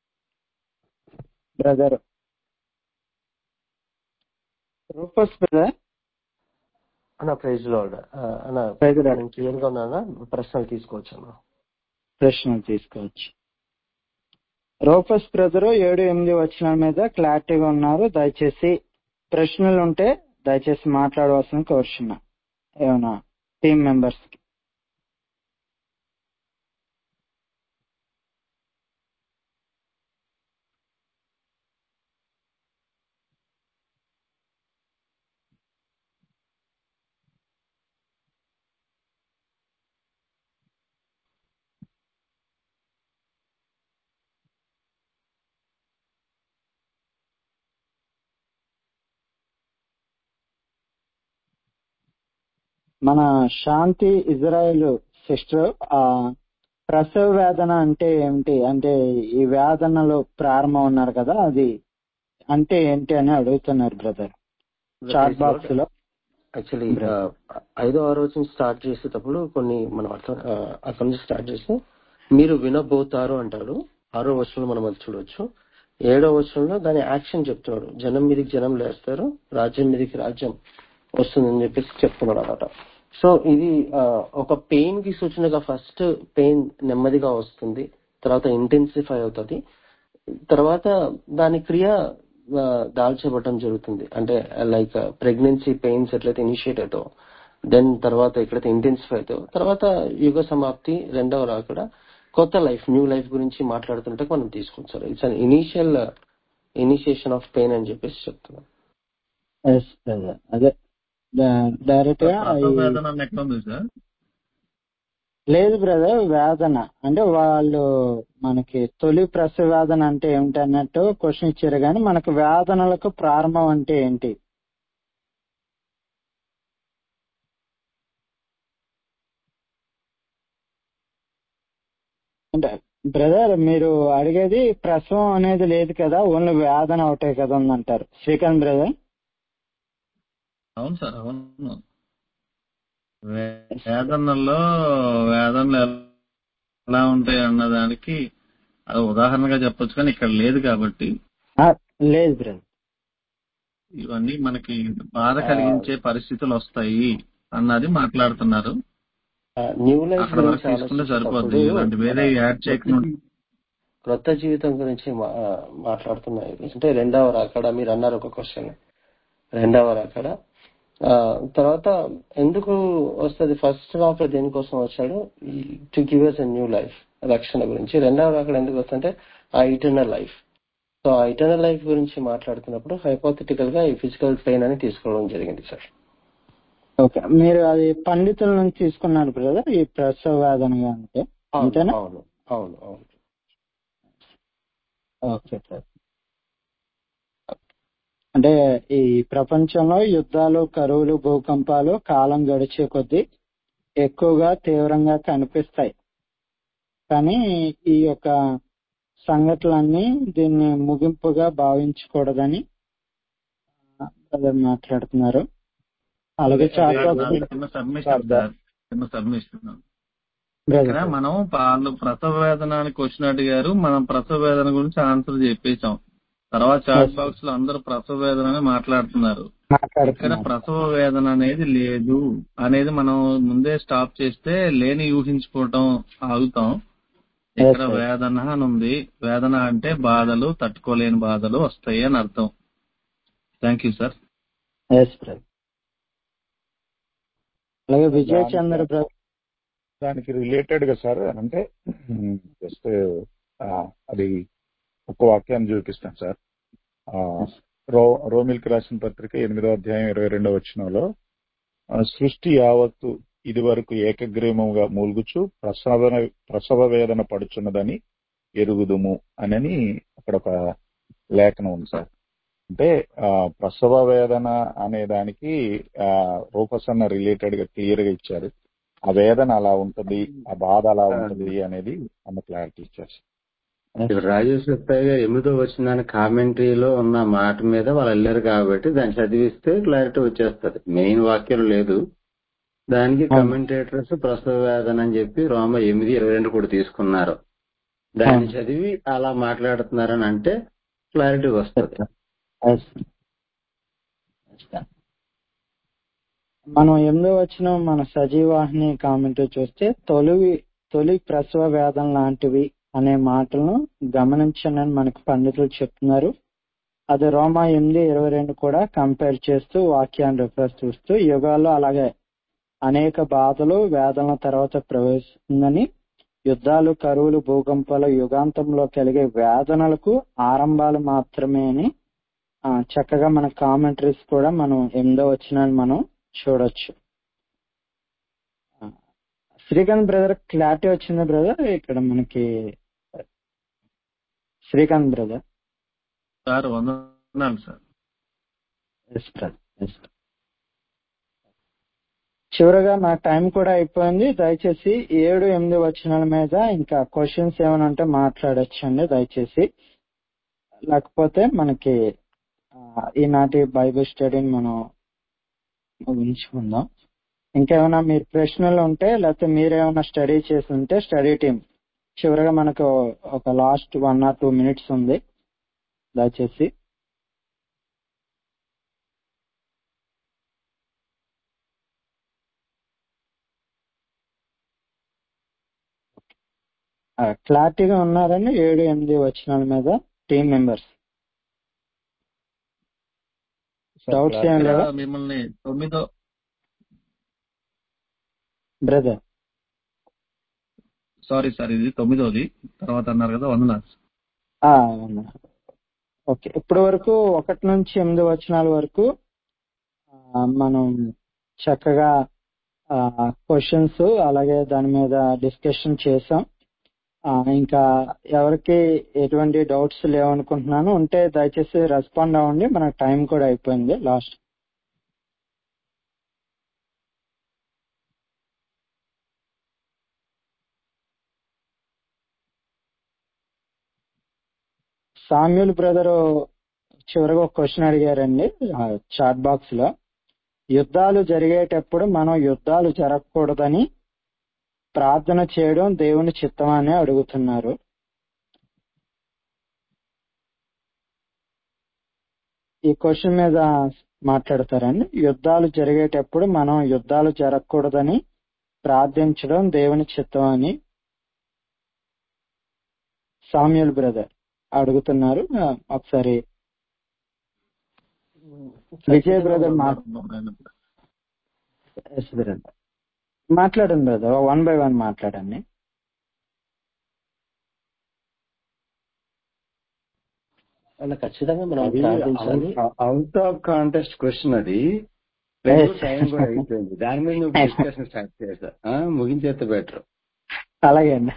బ్రదర్ రూపస్ బ్రదర్ అన్న ప్రైజ్ లోడ్ అన్న Praise the Lord. నేను క్లియర్ గా ఉన్నానా ప్రశ్నలు తీసుకోవచ్చు అన్న ప్రశ్నలు తీసుకోవచ్చు రోఫస్ బ్రదర్ ఏడు ఎనిమిది వచనాల మీద క్లారిటీగా ఉన్నారు దయచేసి ప్రశ్నలు ఉంటే దయచేసి మాట్లాడవలసిన కోరుచున్నా ఏమన్నా టీం మెంబర్స్ కి మన శాంతి ఇజ్రాయెల్ సిస్టర్ ఆ ప్రసవ వేదన అంటే ఏమిటి అంటే ఈ వేదనలు ప్రారంభం ఉన్నారు కదా అది అంటే ఏంటి అని అడుగుతున్నారు బ్రదర్ చాట్ బాక్స్ లో యాక్చువల్లీ ఐదో ఆరో నుంచి స్టార్ట్ చేసేటప్పుడు కొన్ని మనం అర్థం ఆ, అక్కడి నుంచి స్టార్ట్ చేస్తే మీరు వినబోతారు అంటాడు ఆరో వచనంలో మనం అది చూడొచ్చు ఏడో వచనంలో దాని యాక్షన్ చెప్తున్నాడు జనం మీదకి జనం లేస్తారు రాజ్యం మీదకి రాజ్యం వస్తుందని చెప్పేసి చెప్తున్నాడు అనమాట సో ఇది ఆ, ఒక పెయిన్ కి సూచనగా ఫస్ట్ పెయిన్ నెమ్మదిగా వస్తుంది తర్వాత ఇంటెన్సిఫై అవుతుంది తర్వాత దాని క్రియ ఆ, దాల్చబడటం జరుగుతుంది అంటే లైక్ ప్రెగ్నెన్సీ పెయిన్స్ ఎట్లయితే ఇనిషియేట్ అవుతావు దెన్ తర్వాత ఎక్కడైతే ఇంటెన్సిఫై అవుతావు తర్వాత యుగ సమాప్తి రెండవ రాకడ కొత్త లైఫ్ న్యూ లైఫ్ గురించి మాట్లాడుతుంటే మనం తీసుకుంటాం sir it's an initial initiation of pain అని చెప్పేసి చెప్తున్నాం ఎస్ బ్రదర్ అదే డైరెక్ట్ గా ప్రసవ ఈ- వేదన అని ఎక్కడ ఉంది సార్ లేదు బ్రదర్ వేదన అంటే వాళ్ళు మనకి తొలి ప్రసవ వేదన అంటే ఏమిటి అన్నట్టు క్వశ్చన్ ఇచ్చారు కానీ మనకు వేదనలకు ప్రారంభం అంటే ఏంటి అంటే బ్రదర్ మీరు అడిగేది ప్రసవం అనేది లేదు కదా ఓన్లీ వేదన ఒకటే కదా ఉందంటారు శ్రీకాంత్ బ్రదర్ అవును సార్ అవును వే- వేదనల్లో వేదనలు ఎలా ఉంటాయి అన్నదానికి అది ఉదాహరణగా చెప్పొచ్చు కానీ ఇక్కడ లేదు కాబట్టి లేదు బ్రదర్ ఇవన్నీ మనకి బాధ కలిగించే పరిస్థితులు వస్తాయి అన్నది మాట్లాడుతున్నారు న్యూ లైఫ్ అక్కడ వరకు గురించి తీసుకుంటే సరిపోద్ది ఆలోచించేటప్పుడు ఇలాంటి వేరే యాడ్ చేయకుండా క్రొత్త జీవితం గురించి మా- ఆ, మాట్లాడుతున్నాయి అంటే రెండవ రాకడ మీరు అన్నారు ఒక క్వశ్చన్ రెండవ రాకడ ఆ, తర్వాత ఎందుకు వస్తుంది ఫస్ట్ రాకడ దేనికోసం వచ్చాడు to give us a new life రక్షణ గురించి రెండవ రాకడ ఎందుకు వస్తుందంటే ఆ ఇటర్నల్ లైఫ్ సో ఆ ఇటర్నల్ లైఫ్ గురించి మాట్లాడుతున్నప్పుడు హైపోథెటికల్ గా ఈ ఫిజికల్ పెయిన్ అని తీసుకోవడం జరిగింది సార్ ఓకే మీరు అది పండితుల నుంచి తీసుకున్నారు బ్రదర్ ఈ ప్రసవ వేదనగా అంటే అవును అంతేనా అవును అవును అవును ఓకే సార్ అంటే ఈ ప్రపంచంలో యుద్ధాలు కరువులు భూకంపాలు కాలం గడిచే కొద్దీ ఎక్కువగా తీవ్రంగా కనిపిస్తాయి కానీ ఈ యొక్క సంఘటనలన్నీ దీన్ని ముగింపుగా భావించకూడదని బ్రదర్ మాట్లాడుతున్నారు అలాగే చాట్ బాక్స్ చిన్న సబ్మిషన్ సార్ చిన్న సబ్మిషన్ బ్రదర్ ఇక్కడ మనం వాళ్ళు ప్రసవ వేదనానికి క్వశ్చన్ అడిగారు మనం ప్రసవ వేదన గురించి ఆన్సర్ చెప్పేశాం తర్వాత చాట్ బాక్స్ లో అందరూ ప్రసవ వేదన అని మాట్లాడుతున్నారు ఇక్కడ మాట్లాడుతున్నారు ప్రసవ వేదన అనేది లేదు అనేది మనం ముందే స్టాప్ చేస్తే లేని ఊహించుకోవటం ఆగుతాం ఇక్కడ Yes, sir. వేదన అని ఉంది వేదన అంటే బాధలు తట్టుకోలేని బాధలు వస్తాయి అని అర్థం thank you sir yes brother అలాగే విజయ్ చంద్ర బ్రదర్ దానికి రిలేటెడ్ గా సార్ అంటే జస్ట్ అది ఒక వాక్యాన్ని చూపిస్తాను సార్ ఆ, రో రోమిల్కి రాసిన పత్రిక ఎనిమిదో అధ్యాయం ఇరవై రెండవ వచనంలో ఆ, సృష్టి యావత్తు ఇది వరకు ఏకగ్రీవముగా మూల్గుచు ప్రసవ ప్రసవ వేదన పడుచున్నదని ఎరుగుదుము అనని అక్కడ ఒక లేఖనం ఉంది సార్ అంటే ఆ, ప్రసవ వేదన అనే దానికి ఆ, రూపసన్న రిలేటెడ్ గా క్లియర్ గా ఇచ్చారు ఆ వేదన అలా ఉంటుంది ఆ బాధ అలా ఉంటుంది అనేది అన్న క్లారిటీ ఇచ్చారు సార్. ఇక్కడ రాజేశ్వర గారు ఎనిమిదో వచ్చిన కామెంటరీలో ఉన్న మాట మీద వాళ్ళు వెళ్ళారు కాబట్టి దాన్ని చదివిస్తే క్లారిటీ వచ్చేస్తుంది మెయిన్ వాక్యం లేదు దానికి అవును. కమెంటేటర్స్ ప్రసవ వేదన అని చెప్పి రోమ ఎనిమిది ఇరవై రెండు కూడా తీసుకున్నారు దాన్ని అవును. చదివి అలా మాట్లాడుతున్నారని అంటే క్లారిటీ వస్తుంది Yes. మనం ఎనిమిదో వచ్చిన మన సజీవాహిని కామెంట్ చూస్తే తొలి తొలి ప్రసవ వేదన లాంటివి అనే మాటలను గమనించండి అని మనకు పండితులు చెప్తున్నారు అది రోమా ఎనిమిది ఇరవై రెండు కూడా కంపేర్ చేస్తూ వాక్యాన్ని రిఫరెన్స్ చూస్తూ యుగాల్లో అలాగే అనేక బాధలు వేదనల తర్వాత ప్రవేశిస్తుందని యుద్ధాలు కరువులు భూకంపాలు యుగాంతంలో కలిగే వేదనలకు ఆరంభాలు మాత్రమే అని ఆ, చక్కగా మన కామెంటరీస్ కూడా మనం ఎనిమిదో వచ్చిన మనం చూడొచ్చు ఆ, శ్రీకాంత్ బ్రదర్ క్లారిటీ వచ్చింది బ్రదర్ ఇక్కడ మనకి శ్రీకాంత్ బ్రదర్ సార్ వందనాలు సార్ ఎస్ బ్రదర్ ఎస్ చివరగా నా టైం కూడా అయిపోయింది దయచేసి ఏడు ఎనిమిది వచనాల మీద ఇంకా క్వశ్చన్స్ ఏమైనా ఉంటే మాట్లాడొచ్చండి దయచేసి లేకపోతే మనకి ఆ, ఈనాటి బైబిల్ స్టడీని మనం ముగించుకుందాం ఇంకేమైనా మీరు ప్రశ్నలు ఉంటే లేకపోతే మీరేమైనా స్టడీ చేసి ఉంటే స్టడీ టీం చివరగా మనకు ఒక last one or two minutes ఉంది దయచేసి క్లారిటీగా ఉన్నారని ఏడు ఎనిమిది వచనాల మీద టీం మెంబర్స్ సార్ డౌట్స్ ఏం క్లారిటీ ఇక్కడ లేవా మిమ్మల్ని తొమ్మిదో బ్రదర్ సారీ సార్ ఇది తొమ్మిదోది తర్వాత అన్నారు కదా వందనాలు ఓకే ఇప్పటి వరకు ఒకటి నుంచి ఎనిమిది వచనాల వరకు ఆ, మనం చక్కగా క్వశ్చన్స్ అలాగే దాని మీద డిస్కషన్ చేసాం ఆ, ఇంకా ఎవరికి ఎటువంటి డౌట్స్ లేవనుకుంటున్నాను ఉంటే దయచేసి రెస్పాండ్ అవ్వండి మనకు టైం కూడా అయిపోయింది లాస్ట్ సామ్యుల్ బ్రదర్ చివరిగా ఒక క్వశ్చన్ అడిగారండి చాట్ బాక్స్ లో యుద్ధాలు జరిగేటప్పుడు మనం యుద్ధాలు జరగకూడదని ప్రార్థన చేయడం దేవుని చిత్తమని అడుగుతున్నారు ఈ క్వశ్చన్ మీద మాట్లాడతారండి యుద్ధాలు జరిగేటప్పుడు మనం యుద్ధాలు జరగకూడదని ప్రార్థించడం దేవుని చిత్తం అని సామ్యుల్ బ్రదర్ అడుగుతున్నారు ఆ, ఒకసారి విజయ్ బ్రదర్ మాట్ ఎస్ బ్రదర్ మాట్లాడండి బ్రదర్ వన్ బై వన్ మాట్లాడండి అలా ఖచ్చితంగా మనం అది ప్రార్థించాలి అవుట్ ఆఫ్ కాంటెస్ట్ క్వశ్చన్ అది Yes. టైం కూడా అయిపోయింది దాని మీద నువ్వు డిస్కషన్ స్టార్ట్ చేసా ఆ, ముగించేస్తే బెటర్ అలాగే అండి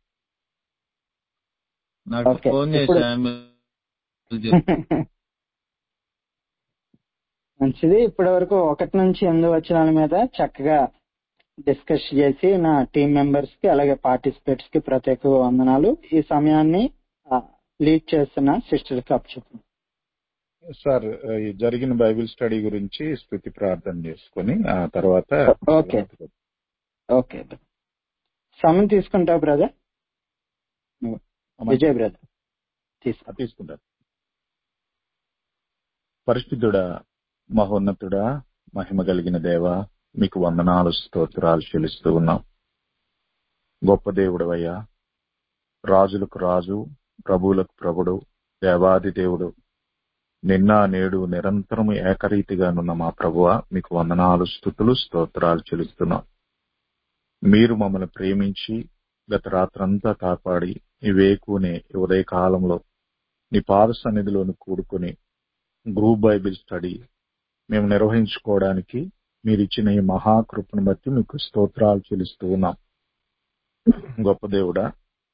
నాకు Okay. ఫోన్ ఇప్పుడు- చేశా మంచిది ఇప్పటి వరకు ఒకటి నుంచి ఎనిమిది వచనాల మీద చక్కగా డిస్కస్ చేసి నా టీం మెంబర్స్ కి అలాగే పార్టిసిపేట్స్ కి ప్రత్యేక వందనాలు ఈ సమయాన్ని లీడ్ చేస్తున్న సిస్టర్ కప్ చెప్పండి సార్ ఈ జరిగిన బైబిల్ స్టడీ గురించి స్థుతి ప్రార్థన చేసుకొని ఆ తర్వాత ఓకే ఓకే సమయం తీసుకుంటావు బ్రదర్ విజయ్ బ్రదర్ తీసుకో తీసుకుంటారు పరిశుద్ధుడా మహోన్నతుడా మహిమ కలిగిన దేవ మీకు వందనాలు స్తోత్రాలు చెల్లిస్తూ ఉన్నాం గొప్ప దేవుడు అయ్యా రాజులకు రాజు ప్రభువులకు ప్రభుడు దేవాది దేవుడు నిన్న నేడు నిరంతరం ఏకరీతిగానున్న మా ప్రభువ మీకు వందనాలు స్థుతులు స్తోత్రాలు చెల్లిస్తున్నాం మీరు మమ్మల్ని ప్రేమించి గత రాత్రంతా కాపాడి ఈ వేకునే ఈ ఉదయకాలంలో నీ పాద సన్నిధిలోని కూడుకుని గ్రూప్ బైబిల్ స్టడీ మేము నిర్వహించుకోవడానికి మీరు ఇచ్చిన ఈ మహాకృపను బట్టి మీకు స్తోత్రాలు చెల్లిస్తూ ఉన్నాం గొప్ప దేవుడా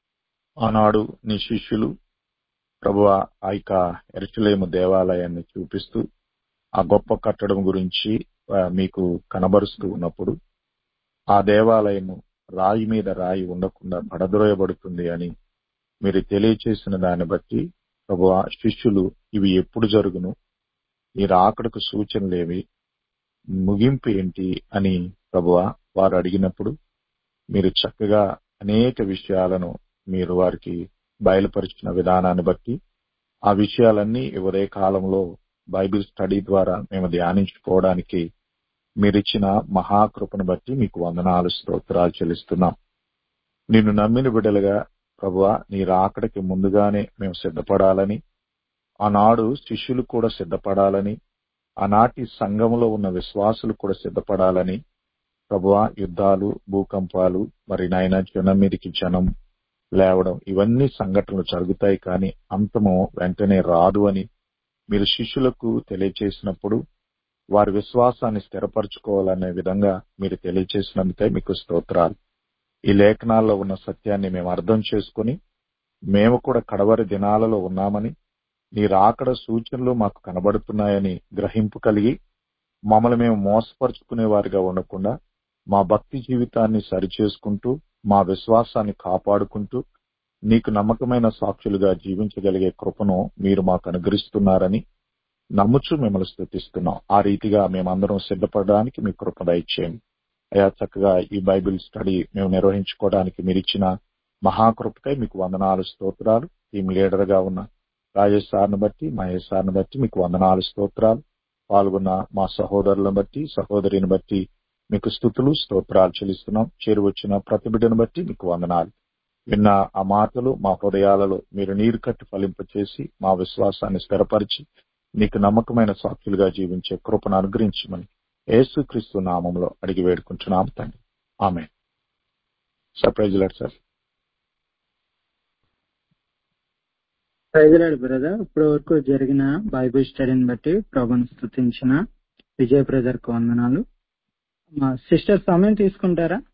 ఆనాడు నీ శిష్యులు ప్రభు ఆ యొక్క ఎరుచలేము దేవాలయాన్ని చూపిస్తూ ఆ గొప్ప కట్టడం గురించి ఆ, మీకు కనబరుస్తూ ఉన్నప్పుడు ఆ దేవాలయము రాయి మీద రాయి ఉండకుండా పడద్రోయబడుతుంది అని మీరు తెలియచేసిన దాన్ని బట్టి ప్రభు శిష్యులు ఇవి ఎప్పుడు జరుగును ఈ రాకడకు సూచనలేవి ముగింపు ఏంటి అని ప్రభువ వారు అడిగినప్పుడు మీరు చక్కగా అనేక విషయాలను మీరు వారికి బయలుపరిచిన విధానాన్ని బట్టి ఆ విషయాలన్నీ ఈ ఉదయ కాలంలో బైబిల్ స్టడీ ద్వారా మేము ధ్యానించుకోవడానికి మీరిచ్చిన మహాకృపను బట్టి మీకు వందనాలు స్తోత్రాలు చెల్లిస్తున్నాం నిన్ను నమ్మిన బిడ్డలుగా ప్రభువ నీ రాకడికి ముందుగానే మేము సిద్ధపడాలని ఆనాడు శిష్యులు కూడా సిద్ధపడాలని ఆనాటి సంఘములో ఉన్న విశ్వాసులు కూడా సిద్ధపడాలని ప్రభువ యుద్ధాలు భూకంపాలు మరి నాయన జనం మీదకి జనం లేవడం ఇవన్నీ సంఘటనలు జరుగుతాయి కానీ అంతము వెంటనే రాదు అని మీరు శిష్యులకు తెలియచేసినప్పుడు వారి విశ్వాసాన్ని స్థిరపరచుకోవాలనే విధంగా మీరు తెలియచేసినందుకై మీకు స్తోత్రాలు ఈ లేఖనాల్లో ఉన్న సత్యాన్ని మేము అర్థం చేసుకుని మేము కూడా కడవరి దినాలలో ఉన్నామని నీ రాకడ సూచనలు మాకు కనబడుతున్నాయని గ్రహింపు కలిగి మమ్మల్ని మేము మోసపరుచుకునే వారిగా ఉండకుండా మా భక్తి జీవితాన్ని సరిచేసుకుంటూ మా విశ్వాసాన్ని కాపాడుకుంటూ నీకు నమ్మకమైన సాక్షులుగా జీవించగలిగే కృపను మీరు మాకు అనుగ్రహిస్తున్నారని నమ్ముచు మిమ్మల్ని స్థుతిస్తున్నాం ఆ రీతిగా మేమందరం సిద్ధపడడానికి మీ కృప దయచేయండి అయా చక్కగా ఈ బైబిల్ స్టడీ మేము నిర్వహించుకోవడానికి మీరు ఇచ్చిన మహాకృపకై మీకు వందనాలు స్తోత్రాలు టీం లీడర్ గా ఉన్న రాజేష్ సార్ని బట్టి మహేష్ సార్ని బట్టి మీకు వందనాలు స్తోత్రాలు పాల్గొన్న మా సహోదరులను బట్టి సహోదరిని బట్టి మీకు స్థుతులు స్తోత్రాలు చెల్లిస్తున్నాం చేరువచ్చిన ప్రతి బిడ్డను బట్టి మీకు వందనాలు విన్న ఆ మాటలు మా హృదయాలలో మీరు నీరు కట్టి ఫలింపచేసి మా విశ్వాసాన్ని స్థిరపరిచి నీకు నమ్మకమైన సాక్షులుగా జీవించే కృపను అనుగ్రహించమని యేసుక్రీస్తు నామంలో అడిగి వేడుకుంటున్నాం తండ్రి ఆమె sir praise Lord sir praise Lord brother ఇప్పటి వరకు జరిగిన బైబిల్ స్టడీని బట్టి ప్రభుని స్థుతించిన విజయ్ బ్రదర్ కు వందనాలు మా సిస్టర్ సమయం తీసుకుంటారా